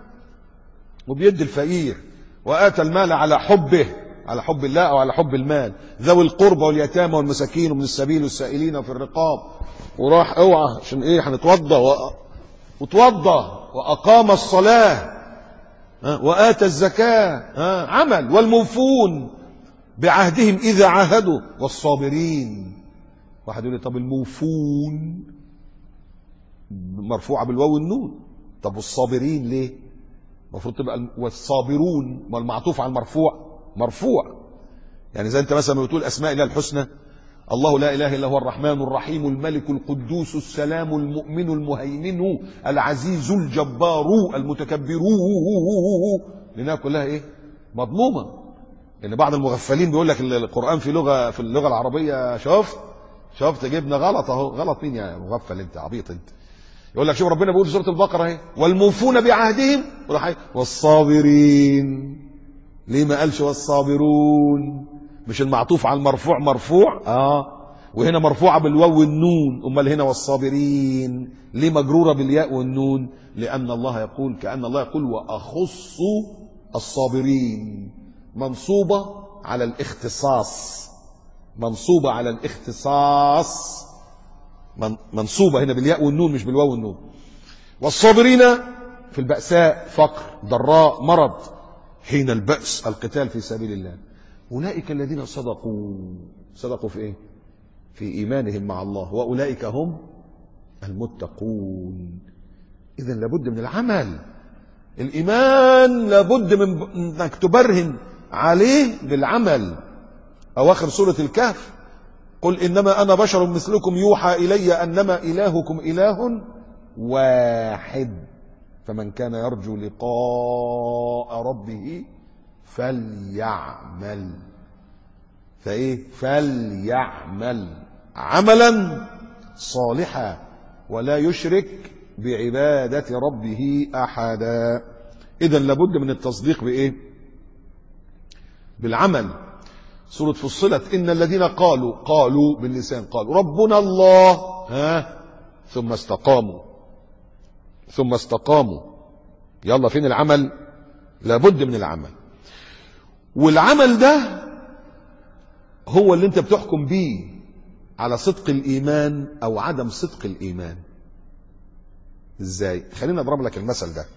وبيدي الفقير وآتى المال على حبه على حب الله أو على حب المال ذوي القربى واليتامى والمساكين ومن السبيل والسائلين وفي الرقاب وراح اوعى عشان ايه هنتوضى و... وتوضى وأقام الصلاة ها؟ وآتى الزكاة ها؟ عمل والموفون بعهدهم إذا عاهدوا والصابرين واحد يقول لي طب الموفون مرفوعة بالواو والنون طب والصابرين ليه المفروض تبقى الم- والصابرون ما المعطوف على المرفوع مرفوع يعني زي انت مثلا ما بتقول اسماء الله الحسنى الله لا اله الا هو الرحمن الرحيم الملك القدوس السلام المؤمن المهيمن العزيز الجبار المتكبر لانها كلها ايه مضمومه لان بعض المغفلين بيقول لك القران في لغه في اللغه العربيه شفت شفت جبنا غلط اهو غلط مين يا مغفل انت عبيط انت يقول لك شوف ربنا بيقول في سوره البقره اهي والموفون بعهدهم وراح إيه؟ والصابرين ليه ما قالش والصابرون مش المعطوف على المرفوع مرفوع اه وهنا مرفوعه بالواو والنون امال هنا والصابرين ليه مجروره بالياء والنون لان الله يقول كان الله يقول واخص الصابرين منصوبه على الاختصاص منصوبه على الاختصاص من- منصوبه هنا بالياء والنون مش بالواو والنون والصابرين في البأساء فقر ضراء مرض حين البأس القتال في سبيل الله أولئك الذين صدقوا صدقوا في إيه؟ في إيمانهم مع الله وأولئك هم المتقون إذا لابد من العمل الإيمان لابد من أنك تبرهن عليه بالعمل أواخر سورة الكهف قل إنما أنا بشر مثلكم يوحى إلي أنما إلهكم إله واحد فمن كان يرجو لقاء ربه فليعمل فايه فليعمل عملا صالحا ولا يشرك بعبادة ربه أحدا إذا لابد من التصديق بإيه بالعمل سورة فصلت إن الذين قالوا قالوا باللسان قالوا ربنا الله ها ثم استقاموا ثم استقاموا يلا فين العمل لابد من العمل والعمل ده هو اللي انت بتحكم بيه على صدق الايمان او عدم صدق الايمان ازاي خلينا اضرب لك المثل ده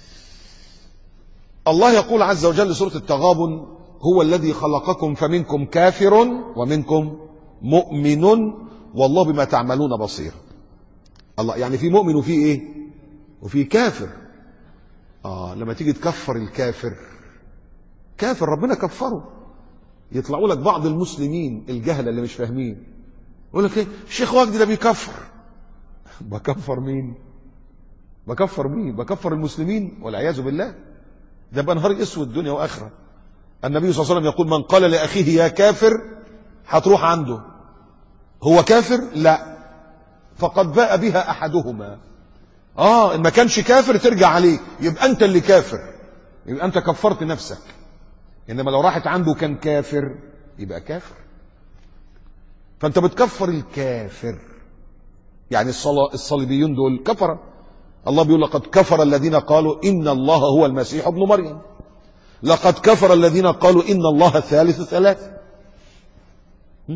الله يقول عز وجل سورة التغابن هو الذي خلقكم فمنكم كافر ومنكم مؤمن والله بما تعملون بصير الله يعني في مؤمن وفي ايه وفي كافر اه لما تيجي تكفر الكافر كافر ربنا كفره يطلعوا لك بعض المسلمين الجهله اللي مش فاهمين يقول لك ايه الشيخ وجدي ده بيكفر بكفر مين بكفر مين بكفر المسلمين والعياذ بالله ده بقى نهار اسود دنيا واخره النبي صلى الله عليه وسلم يقول من قال لاخيه يا كافر هتروح عنده هو كافر لا فقد باء بها احدهما اه ان ما كانش كافر ترجع عليه يبقى انت اللي كافر يبقى انت كفرت نفسك انما لو راحت عنده كان كافر يبقى كافر فانت بتكفر الكافر يعني الصلا- الصليبيون دول كفره الله بيقول لقد كفر الذين قالوا ان الله هو المسيح ابن مريم لقد كفر الذين قالوا ان الله ثالث ثلاثه م?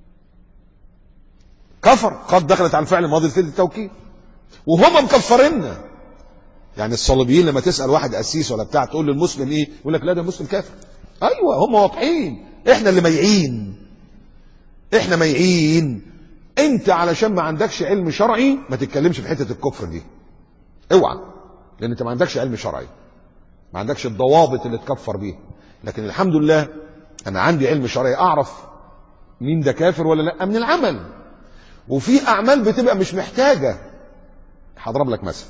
كفر قد دخلت على الفعل الماضي في التوكيد وهم مكفريننا يعني الصليبيين لما تسال واحد قسيس ولا بتاع تقول للمسلم ايه يقول لك لا ده مسلم كافر ايوه هم واضحين احنا اللي ميعين احنا ميعين انت علشان ما عندكش علم شرعي ما تتكلمش في حته الكفر دي اوعى لان انت ما عندكش علم شرعي ما عندكش الضوابط اللي تكفر بيها لكن الحمد لله انا عندي علم شرعي اعرف مين ده كافر ولا لا من العمل وفي اعمال بتبقى مش محتاجه هضرب لك مثل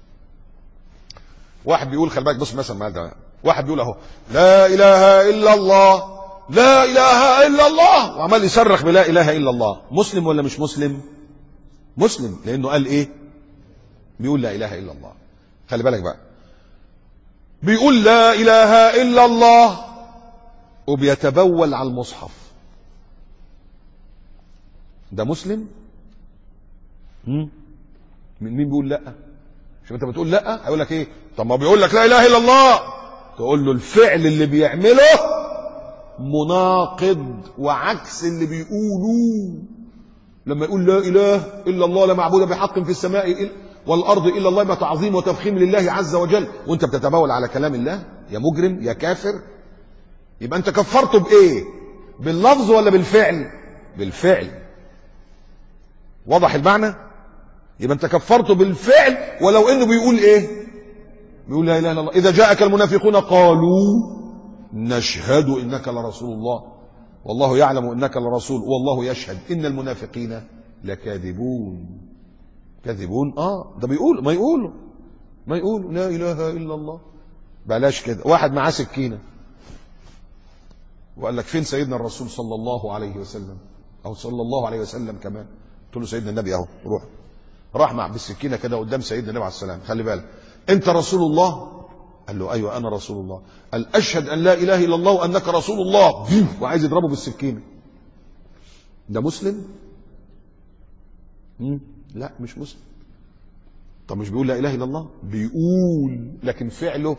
واحد بيقول خلي بالك بص مثلا ما ده واحد بيقول اهو لا اله الا الله لا اله الا الله وعمال يصرخ بلا اله الا الله مسلم ولا مش مسلم مسلم لانه قال ايه بيقول لا اله الا الله خلي بالك بقى بيقول لا اله الا الله وبيتبول على المصحف ده مسلم مم. من مين بيقول لا شوف انت بتقول لا هيقول لك ايه طب ما بيقول لك لا اله الا الله تقول له الفعل اللي بيعمله مناقض وعكس اللي بيقولوه لما يقول لا اله الا الله لا معبود بحق في السماء إلا والارض الا الله ما تعظيم وتفخيم لله عز وجل وانت بتتبول على كلام الله يا مجرم يا كافر يبقى انت كفرته بايه باللفظ ولا بالفعل بالفعل واضح المعنى يبقى انت كفرته بالفعل ولو انه بيقول ايه بيقول لا اله الا الله اذا جاءك المنافقون قالوا نشهد انك لرسول الله والله يعلم انك لرسول والله يشهد ان المنافقين لكاذبون كاذبون اه ده بيقول ما يقولوا ما يقولوا لا اله الا الله بلاش كده واحد معاه سكينه وقال لك فين سيدنا الرسول صلى الله عليه وسلم او صلى الله عليه وسلم كمان قلت له سيدنا النبي اهو روح راح مع بالسكينه كده قدام سيدنا النبي عليه السلام خلي بالك انت رسول الله قال له ايوه انا رسول الله قال اشهد ان لا اله الا الله وانك رسول الله وعايز يضربه بالسكينه ده مسلم مم. لا مش مسلم طب مش بيقول لا اله الا الله بيقول لكن فعله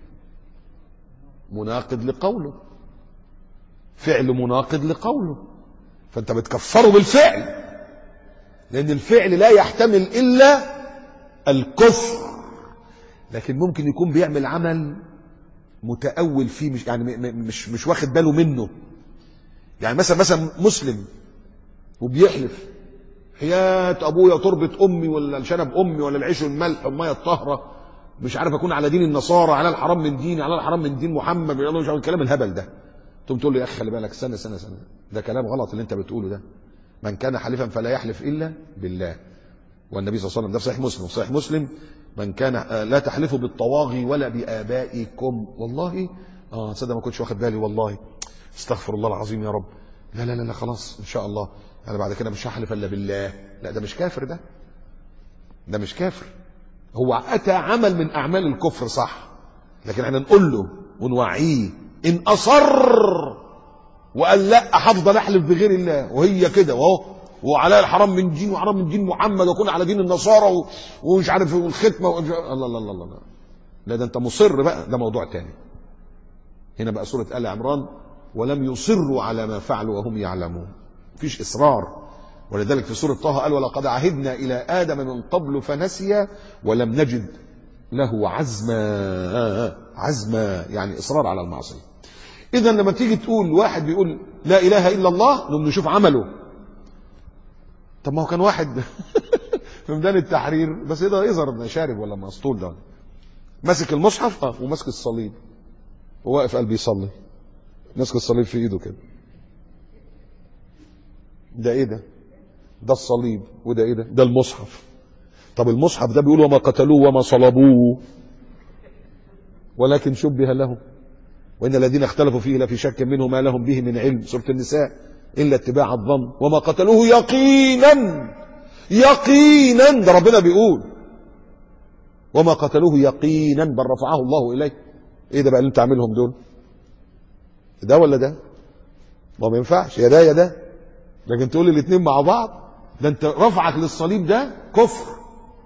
مناقض لقوله فعل مناقض لقوله فانت بتكفره بالفعل لان الفعل لا يحتمل الا الكفر لكن ممكن يكون بيعمل عمل متأول فيه مش يعني م- م- مش مش واخد باله منه يعني مثلا مثلا مسلم وبيحلف حياة ابويا تربة امي ولا الشنب امي ولا العيش والملح والميه الطاهره مش عارف اكون على دين النصارى على الحرام من ديني على الحرام من دين محمد يلا مش عارف الكلام الهبل ده تقوم تقول له يا اخي خلي بالك استنى استنى استنى ده كلام غلط اللي انت بتقوله ده من كان حليفا فلا يحلف الا بالله والنبي صلى الله عليه وسلم ده في صحيح مسلم في صحيح مسلم من كان آه، لا تحلفوا بالطواغي ولا بآبائكم والله اه تصدق ما كنتش واخد بالي والله استغفر الله العظيم يا رب لا لا لا لا خلاص ان شاء الله انا بعد كده مش هحلف الا بالله لا ده مش كافر ده ده مش كافر هو اتى عمل من اعمال الكفر صح لكن احنا نقول له ونوعيه ان اصر وقال لا هفضل احلف بغير الله وهي كده واهو وعلى الحرام من دين وحرام من دين محمد وكون على دين النصارى و- ومش عارف والختمه و... الله الله الله الله لا ده انت مصر بقى ده موضوع تاني هنا بقى سوره ال عمران ولم يصروا على ما فعلوا وهم يعلمون مفيش اصرار ولذلك في سوره طه قال ولقد عهدنا الى ادم من قبل فنسي ولم نجد له عزما عزما يعني اصرار على المعصيه اذا لما تيجي تقول واحد بيقول لا اله الا الله نقوم نشوف عمله طب ما هو كان واحد في ميدان التحرير بس ايه ده يظهر انه شارب ولا مسطول ده ماسك المصحف اه وماسك الصليب وواقف قلبي يصلي ماسك الصليب في ايده كده ده ايه ده ده الصليب وده ايه ده ده المصحف طب المصحف ده بيقول وما قتلوه وما صلبوه ولكن شبه لهم وان الذين اختلفوا فيه لفي شك منه ما لهم به من علم سوره النساء الا اتباع الظن وما قتلوه يقينا يقينا ده ربنا بيقول وما قتلوه يقينا بل رفعه الله اليه ايه ده بقى اللي انت عاملهم دول ده ولا ده ما ما ينفعش يا ده يا ده لكن تقول الاثنين مع بعض ده انت رفعك للصليب ده كفر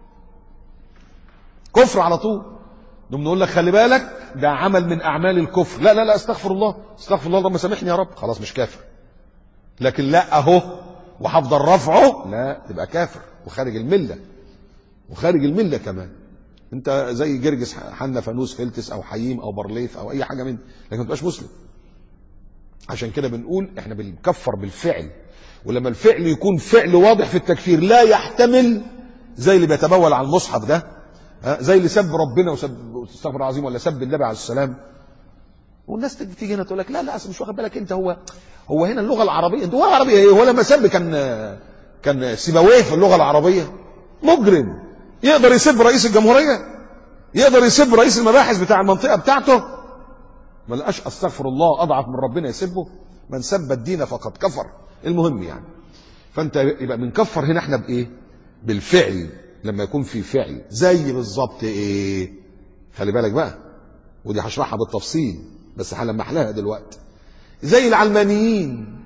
كفر على طول نقوم نقول لك خلي بالك ده عمل من اعمال الكفر لا لا لا استغفر الله استغفر الله اللهم سامحني يا رب خلاص مش كافر لكن لا اهو وهفضل رفعه لا تبقى كافر وخارج المله وخارج المله كمان انت زي جرجس حنا فانوس فلتس او حييم او برليف او اي حاجه من لكن ما تبقاش مسلم عشان كده بنقول احنا بنكفر بالفعل ولما الفعل يكون فعل واضح في التكفير لا يحتمل زي اللي بيتبول على المصحف ده ها، زي اللي سب ربنا وسب استغفر الله العظيم ولا سب النبي عليه السلام والناس تيجي تيجي هنا تقول لك لا لا اصل مش واخد بالك انت هو هو هنا اللغه العربيه انت اللغه العربيه ايه هو لما سب كان كان سيبويه في اللغه العربيه مجرم يقدر يسب رئيس الجمهوريه يقدر يسب رئيس المباحث بتاع المنطقه بتاعته ما لقاش استغفر الله اضعف من ربنا يسبه من سب الدين فقد كفر المهم يعني فانت يبقى بنكفر هنا احنا بايه بالفعل لما يكون في فعل زي بالظبط ايه خلي بالك بقى ودي هشرحها بالتفصيل بس هلمح لها دلوقتي زي العلمانيين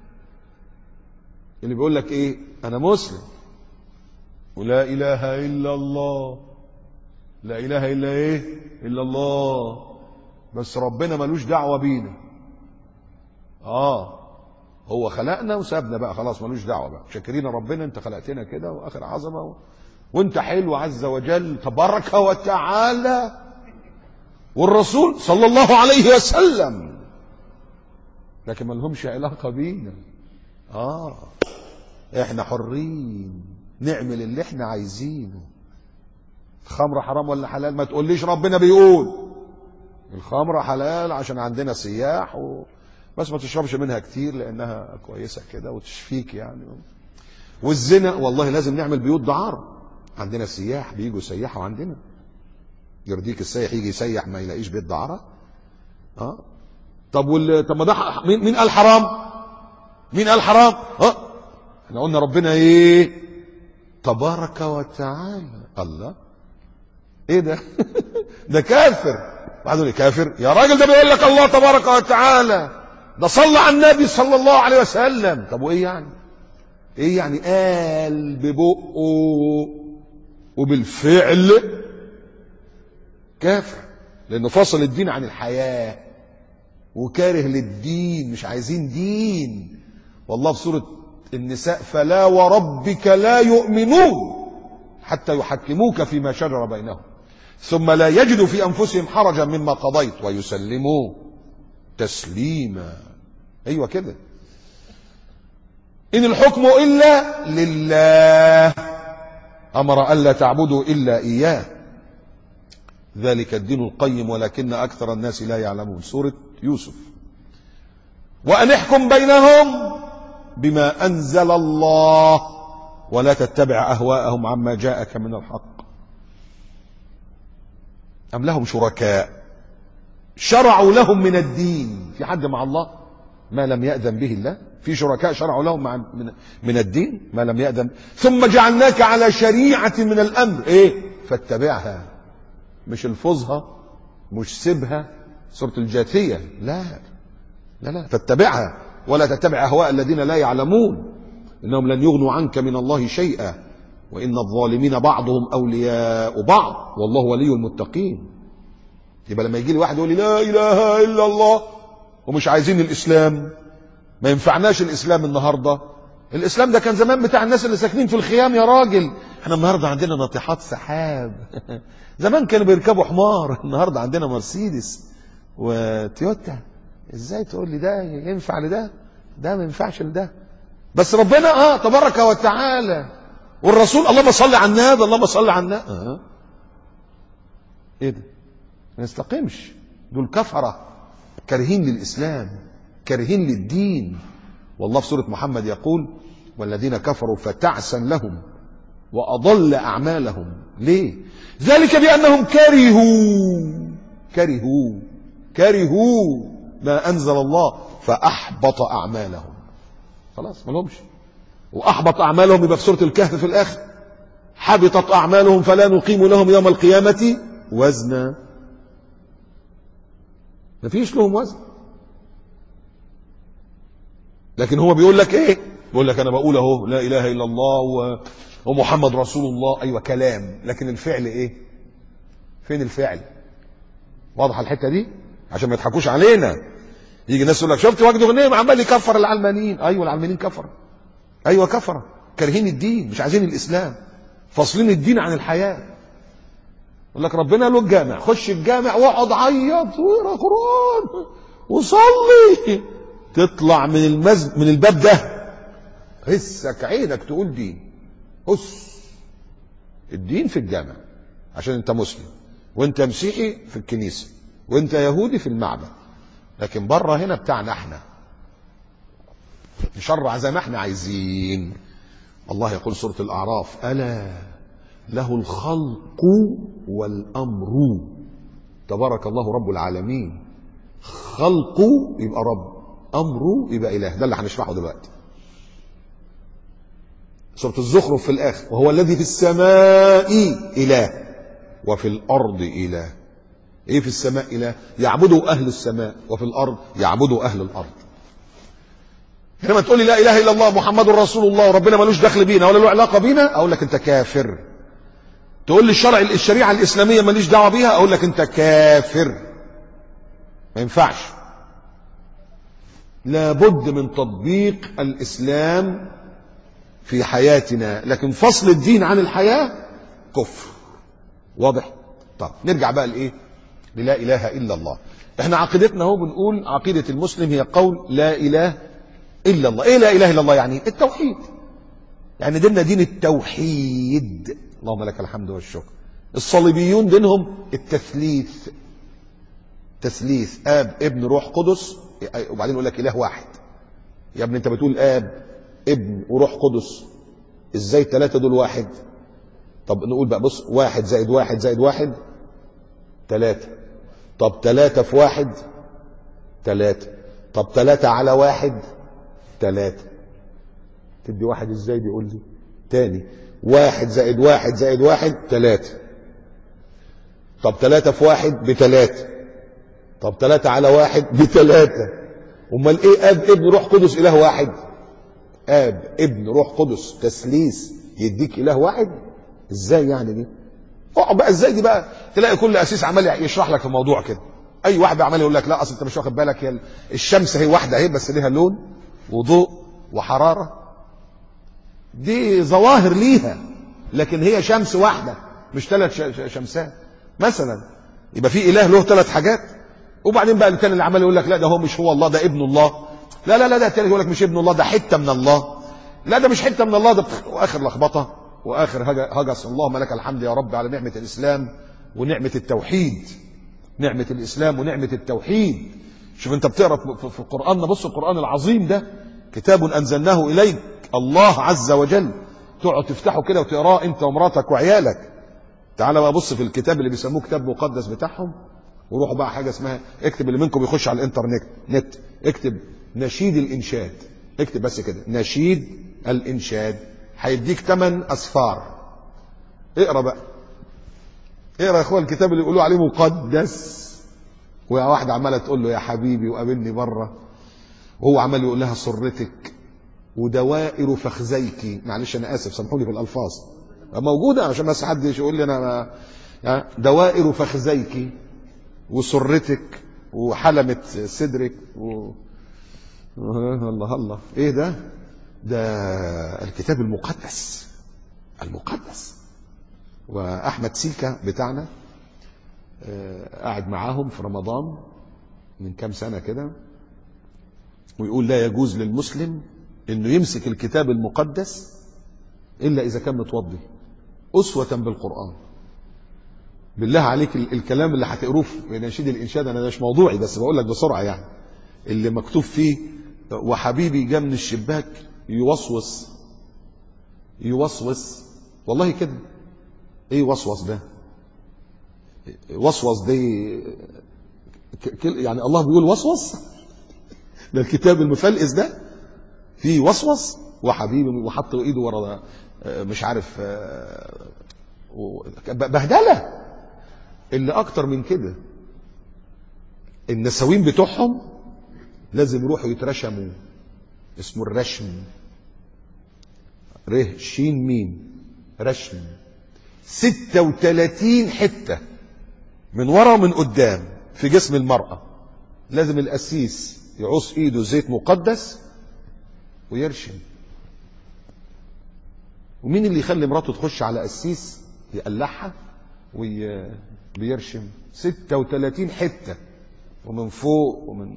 اللي بيقول لك ايه انا مسلم ولا اله الا الله لا اله الا ايه الا الله بس ربنا ملوش دعوه بينا اه هو خلقنا وسابنا بقى خلاص ملوش دعوه بقى شاكرين ربنا انت خلقتنا كده واخر عظمه و... وانت حلو عز وجل تبارك وتعالى والرسول صلى الله عليه وسلم لكن ما لهمش علاقه بينا اه احنا حرين نعمل اللي احنا عايزينه الخمر حرام ولا حلال ما تقوليش ربنا بيقول الخمر حلال عشان عندنا سياح و... بس ما تشربش منها كتير لانها كويسه كده وتشفيك يعني والزنا والله لازم نعمل بيوت دعاره عندنا سياح بيجوا يسيحوا عندنا يرضيك السايح يجي يسيح ما يلاقيش بيت دعاره اه طب وال... طب ما ده ح- مين مين قال حرام مين قال حرام اه احنا قلنا ربنا ايه تبارك وتعالى الله ايه ده ده كافر واحد يقول لي كافر يا راجل ده بيقول لك الله تبارك وتعالى ده صلى على النبي صلى الله عليه وسلم طب وايه يعني ايه يعني قال ببقه وبالفعل كافر لانه فصل الدين عن الحياه وكاره للدين مش عايزين دين والله في سوره النساء فلا وربك لا يؤمنون حتى يحكموك فيما شجر بينهم ثم لا يجدوا في انفسهم حرجا مما قضيت ويسلموا تسليما ايوه كده ان الحكم الا لله امر الا تعبدوا الا اياه ذلك الدين القيم ولكن اكثر الناس لا يعلمون سوره يوسف وان احكم بينهم بما انزل الله ولا تتبع اهواءهم عما جاءك من الحق ام لهم شركاء شرعوا لهم من الدين في حد مع الله ما لم يأذن به الله في شركاء شرعوا لهم مع من, من الدين ما لم يأذن ثم جعلناك على شريعة من الأمر إيه فاتبعها مش الفظها مش سيبها سورة الجاثية لا لا لا فاتبعها ولا تتبع أهواء الذين لا يعلمون إنهم لن يغنوا عنك من الله شيئا وإن الظالمين بعضهم أولياء بعض والله ولي المتقين يبقى لما يجي لي واحد يقول لي لا إله إلا الله ومش عايزين الإسلام ما ينفعناش الإسلام النهاردة الإسلام ده كان زمان بتاع الناس اللي ساكنين في الخيام يا راجل احنا النهاردة عندنا ناطحات سحاب زمان كانوا بيركبوا حمار النهاردة عندنا مرسيدس وتويوتا ازاي تقول لي ده ينفع لده ده ما ينفعش لده بس ربنا اه تبارك وتعالى والرسول اللهم صل على النبي اللهم صل على النبي آه. ايه ده ما يستقيمش دول كفره كارهين للاسلام كارهين للدين والله في سوره محمد يقول والذين كفروا فتعسا لهم واضل اعمالهم ليه ذلك بانهم كرهوا كرهوا كرهوا ما انزل الله فاحبط اعمالهم خلاص ما لهمش واحبط اعمالهم يبقى في سوره الكهف في الاخر حبطت اعمالهم فلا نقيم لهم يوم القيامه وزنا مفيش لهم وزن لكن هو بيقول لك ايه بيقول لك انا بقول اهو لا اله الا الله و... ومحمد رسول الله ايوه كلام لكن الفعل ايه فين الفعل واضحه الحته دي عشان ما يضحكوش علينا يجي الناس يقول لك شفت وجد غنيم عمال يكفر العلمانيين ايوه العلمانيين كفر ايوه كفر كارهين الدين مش عايزين الاسلام فاصلين الدين عن الحياه يقول لك ربنا له الجامع خش الجامع واقعد عيط واقرا قران وصلي تطلع من المز من الباب ده هسك عينك تقول دين هس الدين في الجامع عشان انت مسلم وانت مسيحي في الكنيسه وانت يهودي في المعبد لكن بره هنا بتاعنا احنا نشرع زي ما احنا عايزين الله يقول سوره الاعراف الا له الخلق والامر تبارك الله رب العالمين خلقه يبقى رب امره يبقى اله ده اللي هنشرحه دلوقتي سورة الزخرف في الآخر وهو الذي في السماء إله وفي الأرض إله إيه في السماء إله يعبده أهل السماء وفي الأرض يعبده أهل الأرض حينما تقول لي لا إله إلا الله محمد رسول الله وربنا ملوش دخل بينا ولا له علاقة بينا أقول لك أنت كافر تقول لي الشرع الشريعة الإسلامية ماليش دعوة بيها أقول لك أنت كافر ما ينفعش لابد من تطبيق الإسلام في حياتنا لكن فصل الدين عن الحياة كفر واضح طب نرجع بقى لإيه للا إله إلا الله احنا عقيدتنا هو بنقول عقيدة المسلم هي قول لا إله إلا الله إيه لا إله إلا الله يعني التوحيد يعني ديننا دين التوحيد اللهم لك الحمد والشكر الصليبيون دينهم التثليث تثليث اب ابن روح قدس وبعدين يقول لك اله واحد يا ابني انت بتقول اب ابن وروح قدس ازاي الثلاثه دول واحد طب نقول بقى بص واحد زائد واحد زائد واحد ثلاثة طب ثلاثة في واحد ثلاثة طب ثلاثة على واحد ثلاثة تدي واحد ازاي بيقول لي تاني واحد زائد واحد زائد واحد ثلاثة طب ثلاثة في واحد بثلاثة طب ثلاثة على واحد بثلاثة امال ايه اب ابن روح قدس اله واحد اب ابن روح قدس تثليث يديك اله واحد ازاي يعني دي اقعد بقى ازاي دي بقى تلاقي كل اسيس عمال يشرح لك في موضوع كده اي واحد عمال يقول لك لا اصل انت مش واخد بالك هي الشمس هي واحده اهي بس ليها لون وضوء وحراره دي ظواهر ليها لكن هي شمس واحده مش ثلاث شمسات مثلا يبقى في اله له ثلاث حاجات وبعدين بقى الثاني اللي عمال يقول لك لا ده هو مش هو الله ده ابن الله لا لا لا ده الثاني يقول لك مش ابن الله ده حته من الله لا ده مش حته من الله ده واخر لخبطه واخر هجس اللهم لك الحمد يا رب على نعمه الاسلام ونعمه التوحيد نعمه الاسلام ونعمه التوحيد شوف انت بتقرا في القران بص القران العظيم ده كتاب انزلناه اليك الله عز وجل تقعد تفتحه كده وتقراه انت ومراتك وعيالك تعال بقى بص في الكتاب اللي بيسموه كتاب مقدس بتاعهم وروحوا بقى حاجه اسمها اكتب اللي منكم يخش على الانترنت نت اكتب نشيد الانشاد اكتب بس كده نشيد الانشاد هيديك ثمان اصفار اقرا بقى اقرا يا اخوان الكتاب اللي يقولوا عليه مقدس ويا واحده عماله تقول له يا حبيبي وقابلني بره وهو عمال يقول لها سرتك ودوائر فخذيك معلش انا اسف سامحوني في الالفاظ موجوده عشان بس حد يقول لي انا ما دوائر فخذيك وسرتك وحلمة صدرك و... الله الله ايه ده ده الكتاب المقدس المقدس واحمد سيكا بتاعنا قاعد معاهم في رمضان من كام سنه كده ويقول لا يجوز للمسلم انه يمسك الكتاب المقدس الا اذا كان متوضي اسوه بالقران بالله عليك الكلام اللي هتقروه في نشيد الانشاد انا مش موضوعي بس بقول لك بسرعه يعني اللي مكتوب فيه وحبيبي جه من الشباك يوسوس يوسوس والله كده ايه وسوس ده وسوس دي يعني الله بيقول وسوس ده الكتاب المفلقس ده فيه وسوس وحبيبي وحط ايده ورا مش عارف بهدله اللي اكتر من كده النساوين بتوعهم لازم يروحوا يترشموا اسمه الرشم ره شين ميم رشم 36 حتة من ورا ومن قدام في جسم المرأة لازم القسيس يعص ايده زيت مقدس ويرشم ومين اللي يخلي مراته تخش على قسيس يقلعها وبيرشم 36 حتة ومن فوق ومن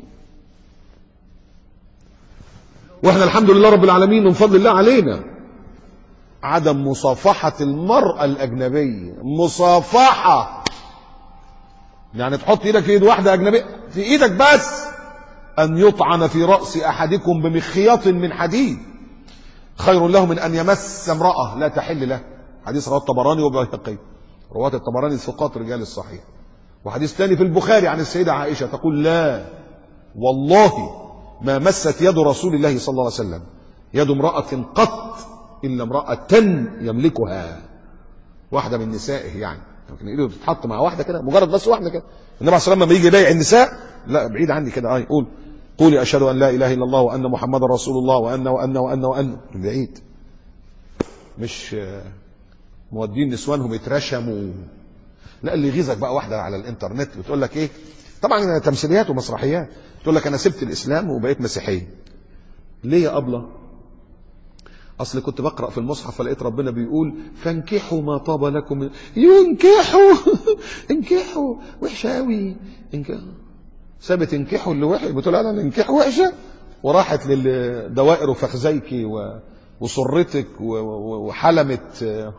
واحنا الحمد لله رب العالمين من فضل الله علينا عدم مصافحة المرأة الأجنبية مصافحة يعني تحط ايدك في ايد واحدة أجنبية في ايدك بس أن يطعن في رأس أحدكم بمخيط من حديد خير له من أن يمس امرأة لا تحل له حديث رواه الطبراني وبيهقي رواة الطبراني ثقات رجال الصحيح وحديث ثاني في البخاري عن السيدة عائشة تقول لا والله ما مست يد رسول الله صلى الله عليه وسلم يد امرأة قط إلا امرأة يملكها واحدة من نسائه يعني لكن ايده تتحط مع واحدة كده مجرد بس واحدة كده النبي عليه الصلاة والسلام لما يجي يبايع النساء لا بعيد عني كده اي قول قولي أشهد أن لا إله إلا الله وأن محمد رسول الله وأن وأن وأن وأن من بعيد مش آه، مودين نسوانهم يترشموا لا اللي يغيظك بقى واحدة على الإنترنت بتقول لك إيه طبعا تمثيليات ومسرحيات تقول لك أنا سبت الإسلام وبقيت مسيحية ليه يا أبلة اصل كنت بقرا في المصحف فلقيت ربنا بيقول فانكحوا ما طاب لكم من- ينكحوا انكحوا وحشه قوي انكحوا سابت انكحوا اللي وحش بتقول انا انكحوا وحشه وراحت للدوائر وفخزيكي و- وسرتك و- و- وحلمت آه،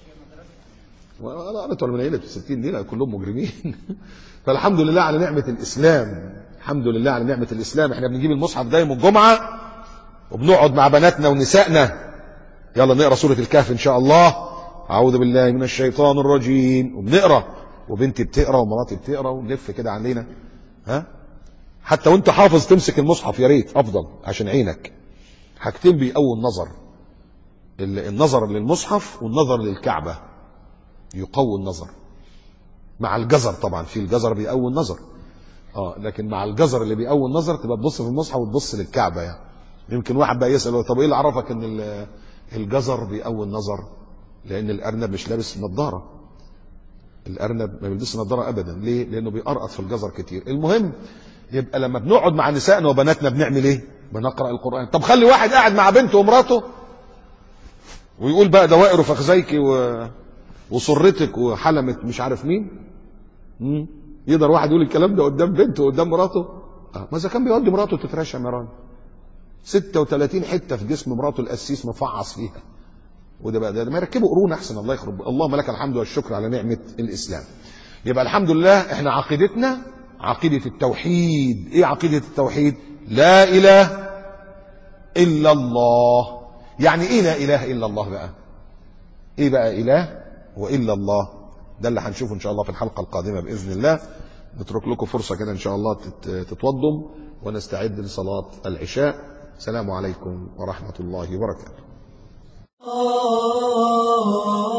وانا بتوع المنيله في 60 دي لا، كلهم مجرمين فالحمد لله على نعمه الاسلام الحمد لله على نعمه الاسلام احنا بنجيب المصحف ده يوم الجمعه وبنقعد مع بناتنا ونسائنا يلا نقرا سوره الكهف ان شاء الله اعوذ بالله من الشيطان الرجيم وبنقرا وبنتي بتقرا ومراتي بتقرا ونلف كده علينا ها حتى وانت حافظ تمسك المصحف يا ريت افضل عشان عينك حاجتين بيقووا النظر ال- النظر للمصحف والنظر للكعبه يقوي النظر مع الجزر طبعا في الجزر بيقوي النظر اه لكن مع الجزر اللي بيقوي النظر تبقى تبص في المصحف وتبص للكعبه يعني يمكن واحد بقى يسال طب ايه اللي عرفك ان ال- الجزر بيقوي النظر لان الارنب مش لابس نظاره الارنب ما بيلبسش نظاره ابدا ليه لانه بيقرقط في الجزر كتير المهم يبقى لما بنقعد مع نسائنا وبناتنا بنعمل ايه بنقرا القران طب خلي واحد قاعد مع بنته ومراته ويقول بقى دوائر وفخزيكي و... وسرتك وحلمت مش عارف مين مم. يقدر واحد يقول الكلام ده قدام بنته وقدام مراته آه. ما اذا كان بيودي مراته تترشم يا راجل 36 حته في جسم مراته القسيس مفعص فيها وده بقى ده ما يركبوا قرون احسن الله يخرب اللهم لك الحمد والشكر على نعمه الاسلام يبقى الحمد لله احنا عقيدتنا عقيده التوحيد ايه عقيده التوحيد لا اله الا الله يعني ايه لا اله الا الله بقى ايه بقى اله والا الله ده اللي هنشوفه ان شاء الله في الحلقه القادمه باذن الله نترك لكم فرصه كده ان شاء الله تت- تتوضوا ونستعد لصلاه العشاء السلام عليكم ورحمه الله وبركاته آه